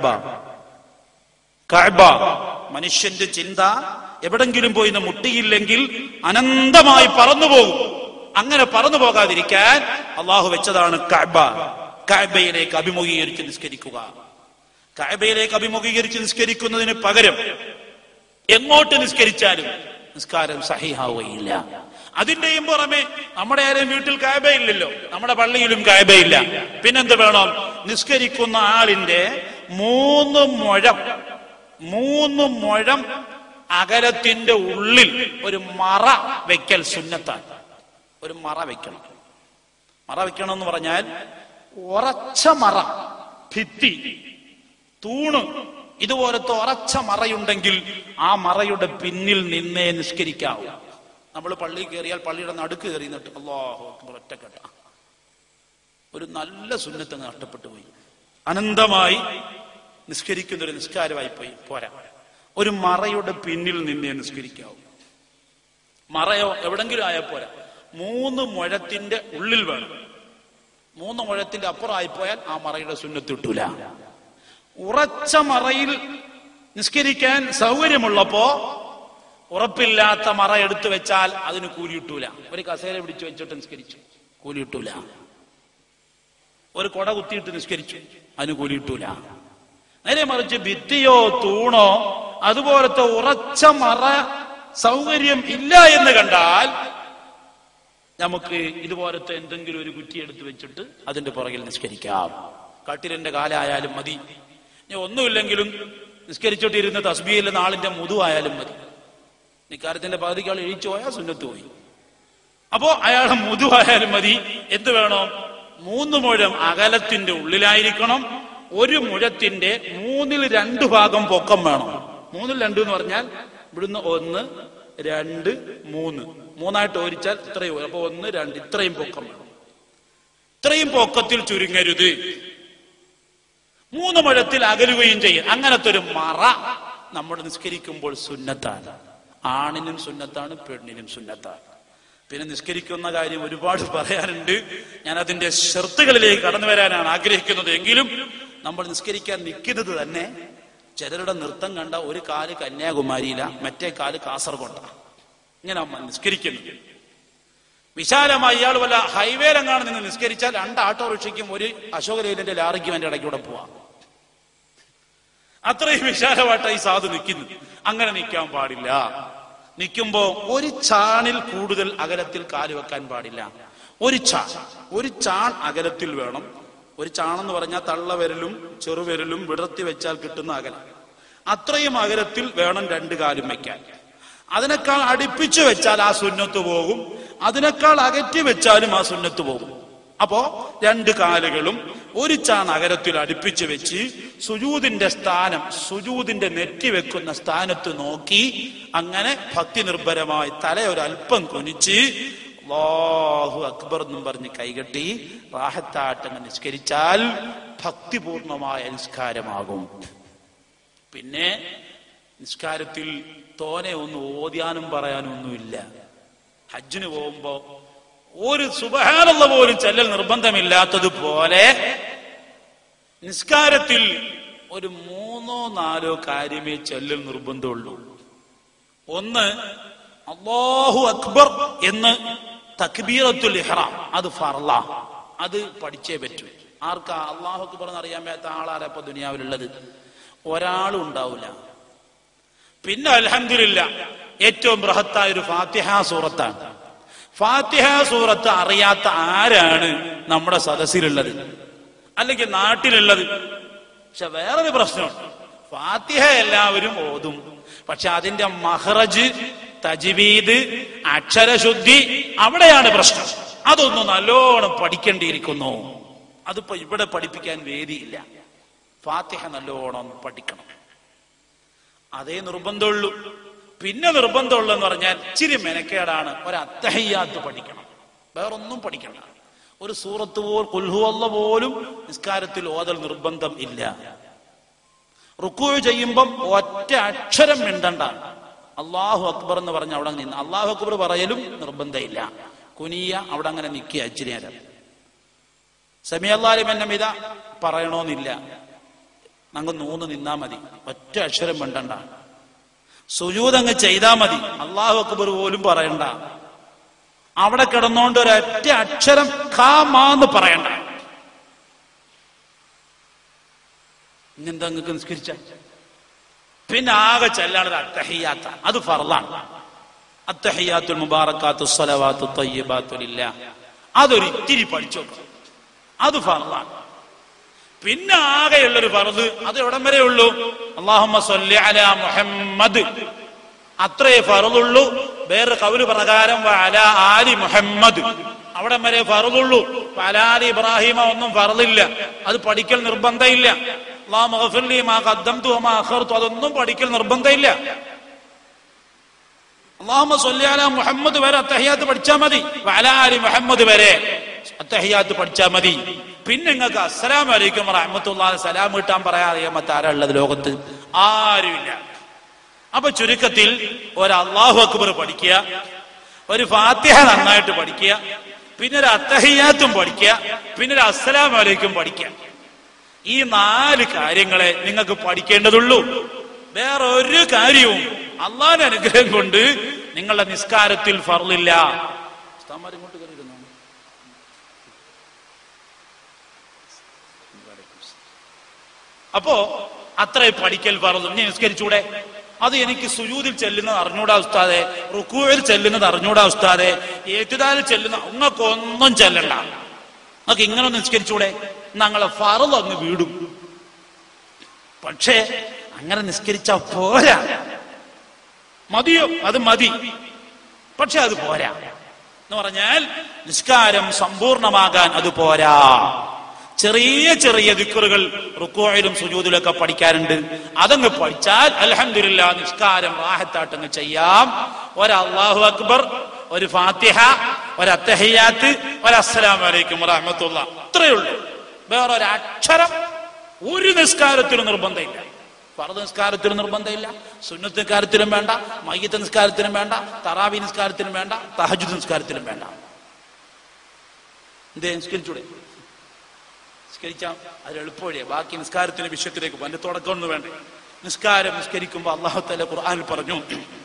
കഅബ മനുഷ്യന്റെ ചിന്ത എവിടെങ്കിലും പോയി ഇന്ന് മുട്ടിയില്ലെങ്കിൽ അനന്തമായി പറന്നു പോകും അങ്ങനെ പറന്നു പോകാതിരിക്കാൻ അള്ളാഹു വെച്ചതാണ് കഅബ കഅബയിലേക്ക് അഭിമുഖീകരിച്ച് നിസ്കരിക്കുക കഅബയിലേക്ക് അഭിമുഖീകരിച്ച് നിസ്കരിക്കുന്നതിന് പകരം എങ്ങോട്ട് നിസ്കരിച്ചാലും നിസ്കാരം സഹിഹാവുകയില്ല അതിന്റെയും പുറമെ നമ്മുടെ ആരും വീട്ടിൽ കായബയില്ലല്ലോ നമ്മുടെ പള്ളിയിലും കായബയില്ല പിന്നെന്ത് വേണം നിസ്കരിക്കുന്ന ആളിന്റെ മൂന്ന് മുഴം മൂന്ന് മുഴം അകലത്തിന്റെ ഉള്ളിൽ ഒരു മറ വെക്കൽ സുന്നത്താണ് ഒരു മറ വെക്കണം മറ വെക്കണം എന്ന് പറഞ്ഞാൽ ഉറച്ച മറ ഭിത്തി തൂണ് ഇതുപോലത്തെ ഉറച്ച മറയുണ്ടെങ്കിൽ ആ മറയുടെ പിന്നിൽ നിന്നേ നിസ്കരിക്കാവൂ നമ്മൾ പള്ളി കയറിയാൽ പള്ളിയുടെ നടുക്ക് കയറി നിന്നിട്ട് അള്ളാഹു അക്ബർ ഒറ്റക്കെട്ട ഒരു നല്ല സുന്നത്ത് നഷ്ടപ്പെട്ടു പോയി അനന്തമായി നിസ്കരിക്കുന്ന ഒരു നിസ്കാരമായി പോയി പോരാ ഒരു മറയുടെ പിന്നിൽ നിന്നേ നിസ്കരിക്കാവൂ മറയോ എവിടെങ്കിലും ആയാൽ പോരാ മൂന്ന് മുഴത്തിന്റെ ഉള്ളിൽ വേണം മൂന്ന് മുഴത്തിന്റെ അപ്പുറമായി പോയാൽ ആ മറയുടെ സുന്നത്ത് കിട്ടൂല ഉറച്ച മറയിൽ നിസ്കരിക്കാൻ സൗകര്യമുള്ളപ്പോ ഉറപ്പില്ലാത്ത മറ എടുത്തു വെച്ചാൽ അതിന് കൂലി കിട്ടൂല ഒരു കസേര പിടിച്ചു വെച്ചിട്ട് നിസ്കരിച്ചു കൂലി കിട്ടൂല ഒരു കൊട കുത്തിയിട്ട് നിസ്കരിച്ചു അതിന് കൂലി കിട്ടൂല നേരെ മറിച്ച് ഭിത്തിയോ തൂണോ അതുപോലത്തെ ഉറച്ച മറ സൗകര്യം ഇല്ല എന്ന് കണ്ടാൽ നമുക്ക് ഇതുപോലത്തെ എന്തെങ്കിലും ഒരു കുറ്റി എടുത്ത് വെച്ചിട്ട് അതിന്റെ പുറകിൽ നിസ്കരിക്കാം കട്ടിലിന്റെ കാലായാലും മതി ഇനി ഒന്നുമില്ലെങ്കിലും നിസ്കരിച്ചിട്ടിരുന്ന തസ്ബിയിലെ നാളിന്റെ മുതുവായാലും മതി നിക്കാരത്തിന്റെ പകുതിക്കാൾ എഴിച്ചു പോയാൽ സുന്നത്ത് പോയി അപ്പോ അയാളെ മുതുവായാലും മതി എന്ത് വേണം മൂന്ന് മുഴം അകലത്തിന്റെ ഉള്ളിലായിരിക്കണം ഒരു മുഴത്തിന്റെ മൂന്നിൽ രണ്ട് ഭാഗം പൊക്കം വേണം മൂന്നിൽ രണ്ട് എന്ന് പറഞ്ഞാൽ ഇവിടുന്ന് ഒന്ന് രണ്ട് മൂന്ന് മൂന്നായിട്ട് ഓരിച്ചാൽ ഇത്രയും വരും. അപ്പൊ ഒന്ന് രണ്ട് ഇത്രയും പൊക്കം വേണം ഇത്രയും പൊക്കത്തിൽ ചുരുങ്ങരുത് മൂന്ന് മുഴത്തിൽ അകലുകയും ചെയ്യും അങ്ങനത്തെ ഒരു മറ നമ്മൾ നിസ്കരിക്കുമ്പോൾ സുന്നത്താണ് ആണിനും സുന്നത്താണ് പെണ്ണിനും സുന്നത്താണ് പിന്നെ നിസ്കരിക്കുന്ന കാര്യം ഒരുപാട് പറയാനുണ്ട് ഞാൻ അതിന്റെ ഷർത്തുകളിലേക്ക് കടന്നു വരാനാണ് ആഗ്രഹിക്കുന്നത് എങ്കിലും നമ്മൾ നിസ്കരിക്കാൻ നിൽക്കുന്നത് തന്നെ ചിലരുടെ നൃത്തം കണ്ട ഒരു കാല് കന്യാകുമാരിയില മറ്റേ കാല് കാസർഗോഡാണ് ഇങ്ങനെ അമ്മ നിസ്കരിക്കുന്നു വിശാലമായി ഇയാൾ വല്ല ഹൈവേയിലെങ്ങാണ് നിന്ന് നിസ്കരിച്ചാൽ രണ്ട് ഓട്ടോറിക്ഷയ്ക്കും ഒരു അശോക ലൈലിന്റെ ലാറിക്കും എന്റെ ഇടയ്ക്കൂടെ പോവാം അത്രയും വിശാലമായിട്ട് ഈ സാധു നിൽക്കുന്നു അങ്ങനെ നിൽക്കാൻ പാടില്ല നിൽക്കുമ്പോ ഒരു ചാണിൽ കൂടുതൽ അകലത്തിൽ കാല് വെക്കാൻ പാടില്ല ഒരു ചാൺ ഒരു ചാൺ അകലത്തിൽ വേണം ഒരു ചാണെന്ന് പറഞ്ഞാൽ തള്ളവിരലും ചെറുവിരലും വിടർത്തി വെച്ചാൽ കിട്ടുന്ന അകലം അത്രയും അകലത്തിൽ വേണം രണ്ട് കാലും വെക്കാൻ അതിനേക്കാൾ അടുപ്പിച്ചു വെച്ചാൽ ആ സുന്നത്ത് പോകും അതിനേക്കാൾ അകറ്റി വെച്ചാലും ആ സുന്നത്ത് പോകും അപ്പോ രണ്ട് കാലുകളും ഒരു ചാൺ അകരത്തിൽ അടുപ്പിച്ച് വെച്ച് സുജൂതിന്റെ സ്ഥാനം സുജൂതിന്റെ നെറ്റി വെക്കുന്ന സ്ഥാനത്ത് നോക്കി അങ്ങനെ ഭക്തി നിർഭരമായി തല ഒരല്പം കുനിച്ച് അല്ലാഹു അക്ബർ എന്നും പറഞ്ഞ് കൈകെട്ടി റാഹത്താട്ടങ്ങ് നിസ്കരിച്ചാൽ ഭക്തിപൂർണമായ നിസ്കാരമാകും പിന്നെ നിസ്കാരത്തിൽ തോനെ ഒന്നും ഓദ്യാനും പറയാനും ഒന്നുമില്ല ഹജ്ജിന് പോകുമ്പോ ഒരു സുബഹാനുള്ള പോലും ചെല്ലൽ നിർബന്ധമില്ലാത്തതുപോലെ നിസ്കാരത്തിൽ ഒരു മൂന്നോ നാലോ കാര്യമേ ചെല്ലൽ നിർബന്ധമുള്ളൂ ഒന്ന് അള്ളാഹു അക്ബർ എന്ന് തക്ബീറത്തുൽ ഇഹ്റാം അത് ഫർള അത് പഠിച്ചേ പറ്റൂ ആർക്കാ അള്ളാഹു അക്ബർ എന്ന് അറിയാൻ മേത്ത ആളാരാ ഇപ്പൊ ദുനിയാവിലുള്ളത് ഒരാളും ഉണ്ടാവില്ല പിന്നെ അൽഹംദുലില്ല ഏറ്റവും ബൃഹത്തായ ഒരു ഫാത്തിഹ സൂറത്താണ് ഫാത്തിഹ സൂറത്ത് അറിയാത്ത ആരാണ് നമ്മുടെ സദസ്സിലുള്ളത് അല്ലെങ്കിൽ നാട്ടിലുള്ളത് പക്ഷെ വേറൊരു പ്രശ്നമുണ്ട് ഫാത്തിഹ എല്ലാവരും ഓതും പക്ഷെ അതിന്റെ മഹ്റജ് തജ്വീദ് അക്ഷരശുദ്ധി അവിടെയാണ് പ്രശ്നം അതൊന്നും നല്ലോണം പഠിക്കേണ്ടിയിരിക്കുന്നു അതിപ്പോ ഇവിടെ പഠിപ്പിക്കാൻ വേദിയില്ല ഫാത്തിഹ നല്ലോണം പഠിക്കണം അതേ നിർബന്ധമുള്ളൂ പിന്നെ നിർബന്ധമുള്ളൂ എന്ന് പറഞ്ഞാൽ ഇച്ചിരി മെനക്കേടാണ് ഒരു അത്തഹയ്യാത്ത് പഠിക്കണം വേറൊന്നും പഠിക്കണ്ട ഒരു സൂറത്ത് പോൽ കുൽഹുവല്ല പോലും നിസ്കാരത്തിൽ ഓതൽ നിർബന്ധം ഇല്ല റുക്കു ചെയ്യുമ്പം ഒറ്റ അക്ഷരം മിണ്ടണ്ട അള്ളാഹു അക്ബർ എന്ന് പറഞ്ഞ് അവിടെ നിന്ന് അള്ളാഹു അക്ബർ പറയലും നിർബന്ധമില്ല കുനിയ അവിടെ അങ്ങനെ നിൽക്കുക ഇച്ചിരി നേരം സമയല്ലാലും എന്നെ മിത പറയണമെന്നില്ല അങ്ങ് നൂന്ന് നിന്നാ മതി ഒറ്റ അക്ഷരം മിണ്ടണ്ട സുജൂത് അങ്ങ് ചെയ്താ മതി അള്ളാഹു അക്ബർ പോലും പറയണ്ട അവിടെ കിടന്നോണ്ട് ഒരൊറ്റ അക്ഷരം കാമാന്ന് പറയണ്ട ഇന്നെന്താ നിങ്ങൾക്ക് നിസ്കരിച്ച പിന്നെ ആകെ ചെല്ലാണ് ഒരു അത്തഹിയാത്ത അത് ഫർലാണ് അത്തഹിയാത്തുൽ മുബാറക്കാത്തു സ്വലവാത്തു തയ്യബാത്തുലില്ല അതൊരു ഇത്തിരി പഠിച്ചു നോക്കണം അത് ഫർലാണ് പിന്നെ ആകെയുള്ളൊരു ഫർദ് അത് എവിടം വരെ ഉള്ളൂ അള്ളാഹുമ്മ സ്വല്ലി അല മുഹമ്മദ് അത്രേ ഫറുള്ളൂ വേറെ കൗല് പ്രകാരം അല ആലി മുഹമ്മദ് അവിടെ വരെ ഫറുള്ളൂ അലാലി ഇബ്രാഹിമ ഒന്നും ഫറലില്ല അത് പഠിക്കൽ നിർബന്ധമില്ല അല്ലാഹു മഗ്ഫിർലി മാ ഖദ്ദംതു വമാ അഖർതു അതൊന്നും പഠിക്കൽ നിർബന്ധമില്ല അള്ളാഹുമ്മ സ്വല്ലി അല മുഹമ്മദ് വരെ അത്തഹിയാത്ത് പഠിച്ചാൽ മതി അലാലി മുഹമ്മദ് വരെ അത്തഹിയാത്ത് പഠിച്ചാൽ മതി പിന്നെ നിങ്ങൾക്ക് അസ്സലാം വലൈക്കും റഹ്മത്തുള്ള സലാം കിട്ടാൻ പറയാതെ മറ്റാരാ ഉള്ളത് ലോകത്ത് ആരുമില്ല അപ്പൊ ചുരുക്കത്തിൽ ഒരു അള്ളാഹു അക്ബർ പഠിക്കുക ഒരു ഫാത്തിഹ നന്നായിട്ട് പഠിക്കുക പിന്നെ ഒരു അത്തഹിയാത്തും പഠിക്കുക പിന്നെ ഒരു അസ്സലാം വലൈക്കും പഠിക്കുക ഈ നാല് കാര്യങ്ങളെ നിങ്ങൾക്ക് പഠിക്കേണ്ടതുള്ളൂ വേറെ ഒരു കാര്യവും അള്ളാന്റെ അനുഗ്രഹം കൊണ്ട് നിങ്ങളുടെ നിസ്കാരത്തിൽ ഫർലില്ല ഉസ്താദ്മാർ ഇങ്ങോട്ട് കയറിയിരുന്നോ? അപ്പോ അത്ര പഠിക്കൽ പറഞ്ഞു നീ നിസ്കരിച്ചൂടെ അത് എനിക്ക് സുജൂതിൽ ചെല്ലുന്നത് അറിഞ്ഞൂടാ ഉസ്താദെ റുക്കൂവിൽ ചെല്ലുന്നത് അറിഞ്ഞൂടാ ഉസ്താദെ ഏറ്റുദാലിൽ ചെല്ലുന്ന നിങ്ങൾക്ക് ഒന്നും ചെല്ലണ്ട നിങ്ങൾക്ക് ഇങ്ങനെ നിസ്കരിച്ചൂടെ ഞങ്ങളെ ഫറു അങ്ങ് വീടും പക്ഷേ അങ്ങനെ നിസ്കരിച്ച പോരാ മതിയോ അത് മതി പക്ഷെ അത് പോരാ എന്ന് പറഞ്ഞാൽ നിസ്കാരം സമ്പൂർണമാകാൻ അത് പോരാ ചെറിയ ചെറിയ ദിക്കറുകൾ റുക്കോയിലും സുജൂദിലൊക്കെ പഠിക്കാറുണ്ട് അതങ്ങ് പഠിച്ചാൽ അലഹമില്ല നിസ്കാരം റാഹത്താട്ടങ്ങ് ചെയ്യാം ഒരു അള്ളാഹു അക്ബർ ഒരു ഫാത്തിഹ ഒരു അത്തഹിയാത്ത് ഒരു അസ്സലാം വലൈക്കും റഹമത്തുള്ള അത്രയേ ഉള്ളൂ വേറെ ഒരു അക്ഷരം ഒരു നിസ്കാരത്തിനും നിർബന്ധമില്ല ഫറദ് നിസ്കാരത്തിലും നിർബന്ധമില്ല സുന്നത്ത് നിസ്കാരത്തിലും വേണ്ട മയ്യത്ത് നിസ്കാരത്തിലും വേണ്ട തറാവി നിസ്കാരത്തിലും വേണ്ട തഹജുദ് നിസ്കാരത്തിലും വേണ്ട എന്തേ നിസ്കരിച്ചൂടെ നിസ്കരിച്ചാൽ അത് എളുപ്പവഴിയാ ബാക്കി നിസ്കാരത്തിന്റെ വിഷയത്തിലേക്ക് പോകും അതിന്റെ തുടക്കമൊന്നും വേണ്ട നിസ്കാരം നിസ്കരിക്കുമ്പോൾ അള്ളാഹു തല ഖുർആനിൽ പറഞ്ഞു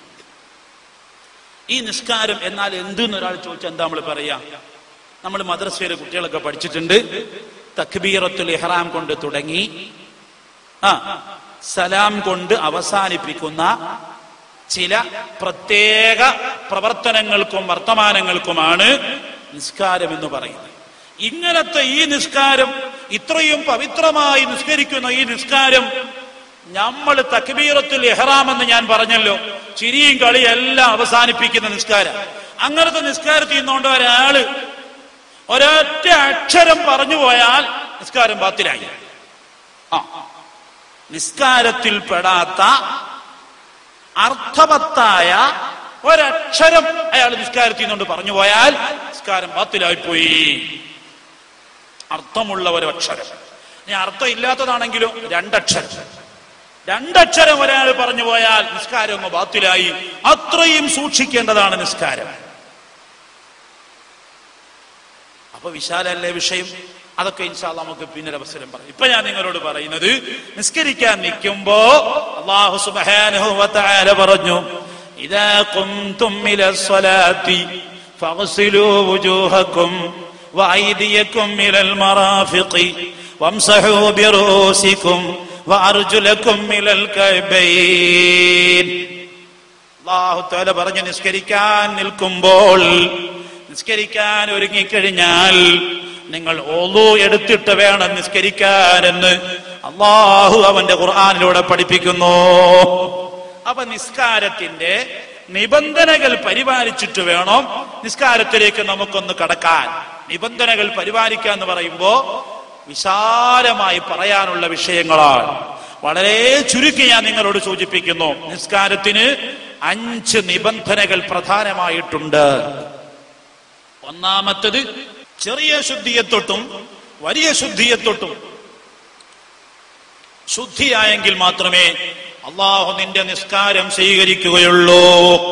ഈ നിസ്കാരം എന്നാൽ എന്തെന്ന് ഒരാൾ ചോദിച്ചാൽ എന്താ നമ്മൾ പറയാ നമ്മൾ മദ്രസയിലെ കുട്ടികളൊക്കെ പഠിച്ചിട്ടുണ്ട് തക്ബീറത്തുൽ ഇഹ്റാം കൊണ്ട് തുടങ്ങി ആ സലാം കൊണ്ട് അവസാനിപ്പിക്കുന്ന ചില പ്രത്യേക പ്രവർത്തനങ്ങൾക്കും വർത്തമാനങ്ങൾക്കുമാണ് നിസ്കാരം എന്ന് പറയുന്നത് ഇങ്ങനത്തെ ഈ നിസ്കാരം ഇത്രയും പവിത്രമായി നിസ്കരിക്കുന്ന ഈ നിസ്കാരം നമ്മൾ തക്ബീറത്തുൽ ഇഹ്റാം എന്ന് ഞാൻ പറഞ്ഞല്ലോ ചിരിയും കളിയും എല്ലാം അവസാനിപ്പിക്കുന്ന നിസ്കാരം അങ്ങനത്തെ നിസ്കാരത്തിൽ നിന്നുകൊണ്ട് ഒരാള് ഒരൊറ്റ അക്ഷരം പറഞ്ഞു പോയാൽ നിസ്കാരം ബാത്തിലായി ആ നിസ്കാരത്തിൽ പെടാത്ത അർത്ഥവത്തായ ഒരക്ഷരം അയാൾ നിസ്കാരത്തിൽ നിന്നുകൊണ്ട് പറഞ്ഞു പോയാൽ നിസ്കാരം ബാത്തിലായി പോയി അർത്ഥമുള്ള ഒരക്ഷരം ഇനി അർത്ഥം ഇല്ലാത്തതാണെങ്കിലോ രണ്ടക്ഷരം രണ്ടക്ഷരം ഒരാൾ പറഞ്ഞു പോയാൽ നിസ്കാരം അങ്ങ് ബാത്തിലായി അത്രയും സൂക്ഷിക്കേണ്ടതാണ് നിസ്കാരം അപ്പൊ വിശാലല്ലേ വിഷയം അതൊക്കെ ഇൻഷാല്ല നമുക്ക് പിന്നൊരു അവസരം പറയാം ഇപ്പൊ ഞാൻ നിങ്ങളോട് പറയുന്നത് നിസ്കരിക്കാൻ നിൽക്കുമ്പോ അള്ളാഹു സുബ്ഹാനഹു വ തആല പറഞ്ഞു ഇദാ ഖുംതും ഇല സ്വലാത്തി ഫഗ്സിലൂ വുജൂഹക്കും വഅയ്ദിയക്കും ഇലൽ മറാഫിഖി വംസഹൂ ബിറൂസിക്കും വഅർജുലക്കും ഇലൽ കഅബൈൻ അള്ളാഹു തആല പറഞ്ഞു നിസ്കരിക്കാൻ നിൽക്കുമ്പോൾ നിസ്കരിക്കാൻ ഒരുങ്ങിക്കഴിഞ്ഞാൽ നിങ്ങൾ ഓലു എടുത്തിട്ട് വേണം നിസ്കരിക്കാനെന്ന് അള്ളാഹു അവന്റെ ഖുർആാനിലൂടെ പഠിപ്പിക്കുന്നു അപ്പൊ നിസ്കാരത്തിന്റെ നിബന്ധനകൾ പരിപാലിച്ചിട്ട് വേണം നിസ്കാരത്തിലേക്ക് നമുക്കൊന്ന് കടക്കാൻ നിബന്ധനകൾ പരിപാലിക്കുക എന്ന് പറയുമ്പോ വിശാലമായി പറയാനുള്ള വിഷയങ്ങളാണ് വളരെ ചുരുക്കി ഞാൻ നിങ്ങളോട് സൂചിപ്പിക്കുന്നു നിസ്കാരത്തിന് അഞ്ച് നിബന്ധനകൾ പ്രധാനമായിട്ടുണ്ട് ഒന്നാമത്തത് ചെറിയ ശുദ്ധിയെത്തൊട്ടും വലിയ ശുദ്ധിയെത്തൊട്ടും ശുദ്ധിയായെങ്കിൽ മാത്രമേ അള്ളാഹു നിന്റെ നിസ്കാരം സ്വീകരിക്കുകയുള്ളൂ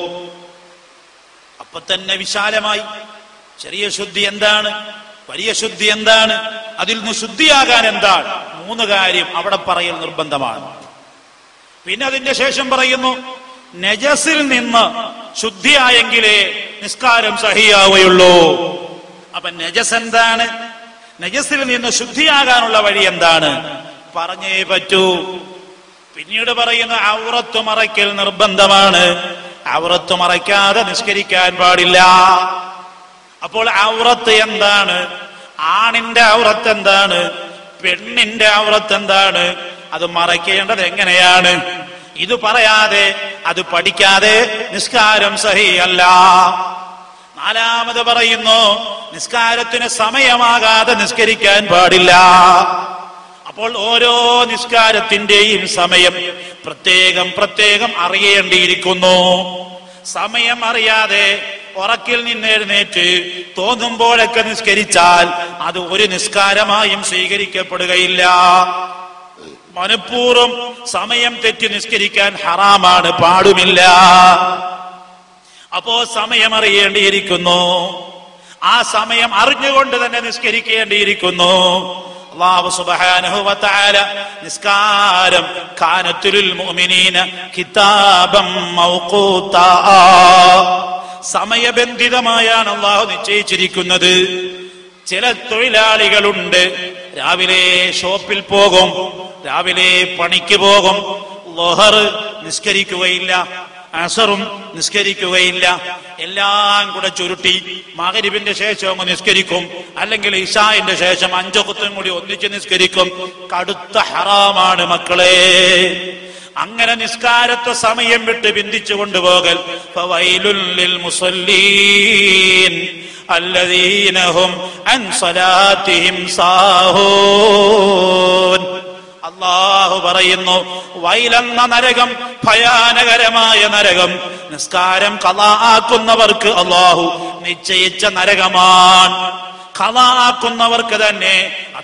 അപ്പൊ തന്നെ വിശാലമായി ചെറിയ ശുദ്ധി എന്താണ് വലിയ ശുദ്ധി എന്താണ് അതിൽ നിന്ന് ശുദ്ധിയാകാൻ എന്താണ് മൂന്ന് കാര്യം അവിടെ പറയൽ നിർബന്ധമാണ് പിന്നെ അതിന്റെ ശേഷം പറയുന്നു നജസിൽ നിന്ന് ശുദ്ധിയായെങ്കിലേ നിസ്കാരം സഹിയാവുകയുള്ളൂ അപ്പൊ നജസ് എന്താണ് നജസിൽ നിന്ന് ശുദ്ധിയാകാനുള്ള വഴി എന്താണ് പറഞ്ഞേ പറ്റൂ പിന്നീട് പറയുന്ന ഔറത്ത് മറയ്ക്കൽ നിർബന്ധമാണ് ഔറത്ത് മറയ്ക്കാതെ നിസ്കരിക്കാൻ പാടില്ല അപ്പോൾ ഔറത്ത് എന്താണ് ആണിന്റെ ഔറത്ത് എന്താണ് പെണ്ണിന്റെ ഔറത്ത് എന്താണ് അത് മറയ്ക്കേണ്ടത് എങ്ങനെയാണ് ഇത് പറയാതെ അത് പഠിക്കാതെ നിസ്കാരം സഹിയല്ല നാലാമത് പറയുന്നു നിസ്കാരത്തിന് സമയമാകാതെ നിസ്കരിക്കാൻ പാടില്ല അപ്പോൾ ഓരോ നിസ്കാരത്തിന്റെയും സമയം പ്രത്യേകം പ്രത്യേകം അറിയേണ്ടിയിരിക്കുന്നു സമയം അറിയാതെ ഉറക്കിൽ നിന്ന് എഴുന്നേറ്റ് തോന്നുമ്പോഴൊക്കെ നിസ്കരിച്ചാൽ അത് ഒരു നിസ്കാരമായും സ്വീകരിക്കപ്പെടുകയില്ല മനഃപൂർവ്വം സമയം തെറ്റി നിസ്കരിക്കാൻ ഹറാമാണ് പാടുമില്ല അപ്പോ സമയം അറിയേണ്ടിയിരിക്കുന്നു ആ സമയം അറിഞ്ഞുകൊണ്ട് തന്നെ നിസ്കരിക്കേണ്ടിയിരിക്കുന്നു അള്ളാഹു സുബ്ഹാനഹു വ തആല നിസ്കാരം കാനത്തുൽ മുഅ്മിനീന കിതാബം മൗഖൂതാ സമയബന്ധിതമായാണ് അള്ളാഹു നിശ്ചയിച്ചിരിക്കുന്നത് ചില തൊഴിലാളികളുണ്ട് രാവിലെ ഷോപ്പിൽ പോകും രാവിലെ പണിക്ക് പോകും ലൊഹർ നിസ്കരിക്കുകയില്ല അസറും നിസ്കരിക്കുകയില്ല എല്ലാം കൂടെ ചുരുട്ടി മകരിബിന്റെ ശേഷം അങ്ങ് നിസ്കരിക്കും അല്ലെങ്കിൽ ഇഷാന്റെ ശേഷം അഞ്ചൊക്കത്തും കൂടി ഒന്നിച്ച് നിസ്കരിക്കും കടുത്ത ഹറാമാണ് മക്കളെ അങ്ങനെ നിസ്കാരത്തെ സമയം വിട്ട് ബിന്ദിച്ചു കൊണ്ടുപോകൽ ഫവൈലുൽ ലിൽ മുസല്ലീൻ الذين هم عن صلاتهم ساهون അള്ളാഹു പറയുന്നു വൈലെന്ന നരകം ഭയാനകരമായ നരകം നിസ്കാരം കലാക്കുന്നവർക്ക് അള്ളാഹു നിശ്ചയിച്ച നരകമാണ് കലാക്കുന്നവർക്ക് തന്നെ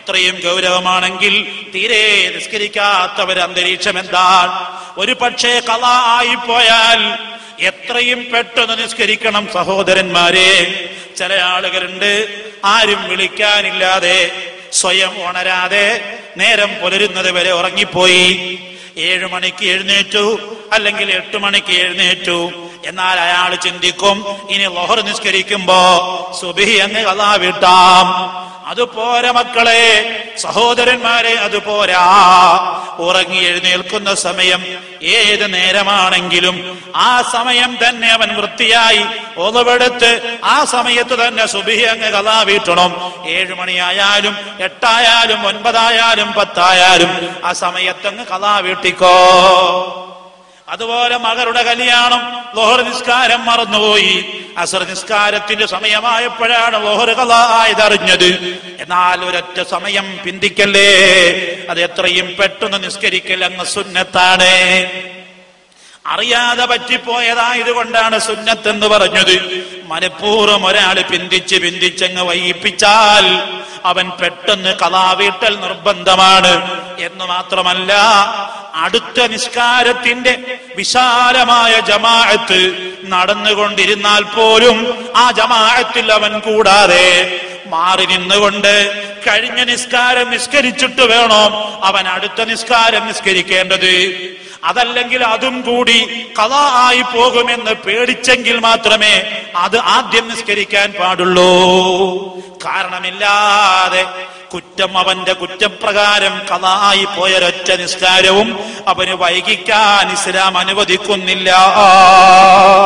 അത്രയും ഗൗരവമാണെങ്കിൽ തീരെ നിസ്കരിക്കാത്തവർ അന്തരീക്ഷം എന്താണ് ഒരു പക്ഷേ കഥ ആയിപ്പോയാൽ എത്രയും പെട്ടെന്ന് നിസ്കരിക്കണം സഹോദരന്മാരെ ചില ആളുകളുണ്ട് ആരും വിളിക്കാനില്ലാതെ സ്വയം ഉണരാതെ നേരം പുലരുന്നത് വരെ ഉറങ്ങിപ്പോയി ഏഴു മണിക്ക് എഴുന്നേറ്റു അല്ലെങ്കിൽ എട്ടു മണിക്ക് എഴുന്നേറ്റു എന്നാൽ അയാൾ ചിന്തിക്കും ഇനി ലോഹർ നിസ്കരിക്കുമ്പോ സുബിഹി അങ്ങ് കഥാ വിട്ടാം അതുപോരാ മക്കളെ സഹോദരന്മാരെ അതുപോരാ ഉറങ്ങി എഴുന്നേൽക്കുന്ന സമയം ഏത് നേരമാണെങ്കിലും ആ സമയം തന്നെ അവൻ വൃത്തിയായി ഒതുവെടുത്ത് ആ സമയത്ത് തന്നെ സുബിഹി അങ്ങ് കഥാ വീട്ടണം ഏഴു മണിയായാലും എട്ടായാലും ഒൻപതായാലും പത്തായാലും ആ സമയത്തങ്ങ് കഥാ വീട്ടിക്കോ അതുപോലെ മകളുടെ കല്യാണം ലോഹർ നിസ്കാരം മറന്നുപോയി അസർ നിസ്കാരത്തിന്റെ സമയമായപ്പോഴാണ് ലോഹർ കലായതറിഞ്ഞത് എന്നാൽ ഒരൊറ്റ സമയം പിന്തിക്കല്ലേ അത് എത്രയും പെട്ടെന്ന് നിസ്കരിക്കൽ അങ്ങ് സുന്നത്താണ് അറിയാതെ പറ്റിപ്പോയതായത് കൊണ്ടാണ് സുന്നത്ത് എന്ന് പറഞ്ഞത് മനഃപൂർവ്വം ഒരാൾ പിന്തിച്ച് പിന്തിച്ചങ്ങ് വൈകിപ്പിച്ചാൽ അവൻ പെട്ടെന്ന് കലാവീട്ടൽ നിർബന്ധമാണ് എന്ന് മാത്രമല്ല അടുത്ത നിസ്കാരത്തിന്റെ വിശാലമായ ജമാഅത്ത് നടന്നുകൊണ്ടിരുന്നാൽ പോലും ആ ജമാഅത്തിൽ അവൻ കൂടാതെ മാറി നിന്നുകൊണ്ട് കഴിഞ്ഞ നിസ്കാരം നിസ്കരിച്ചിട്ട് വേണോ അവൻ അടുത്ത നിസ്കാരം നിസ്കരിക്കേണ്ടത് അതല്ലെങ്കിൽ അതും കൂടി കഥ ആയി പോകുമെന്ന് പേടിച്ചെങ്കിൽ മാത്രമേ അത് ആദ്യം നിസ്കരിക്കാൻ പാടുള്ളൂ കാരണമില്ലാതെ കുറ്റം അവന്റെ കുറ്റപ്രകാരം കഥായി പോയൊരൊറ്റ നിസ്കാരവും അവന് വൈകിക്കാൻ ഇസ്ലാം അനുവദിക്കുന്നില്ല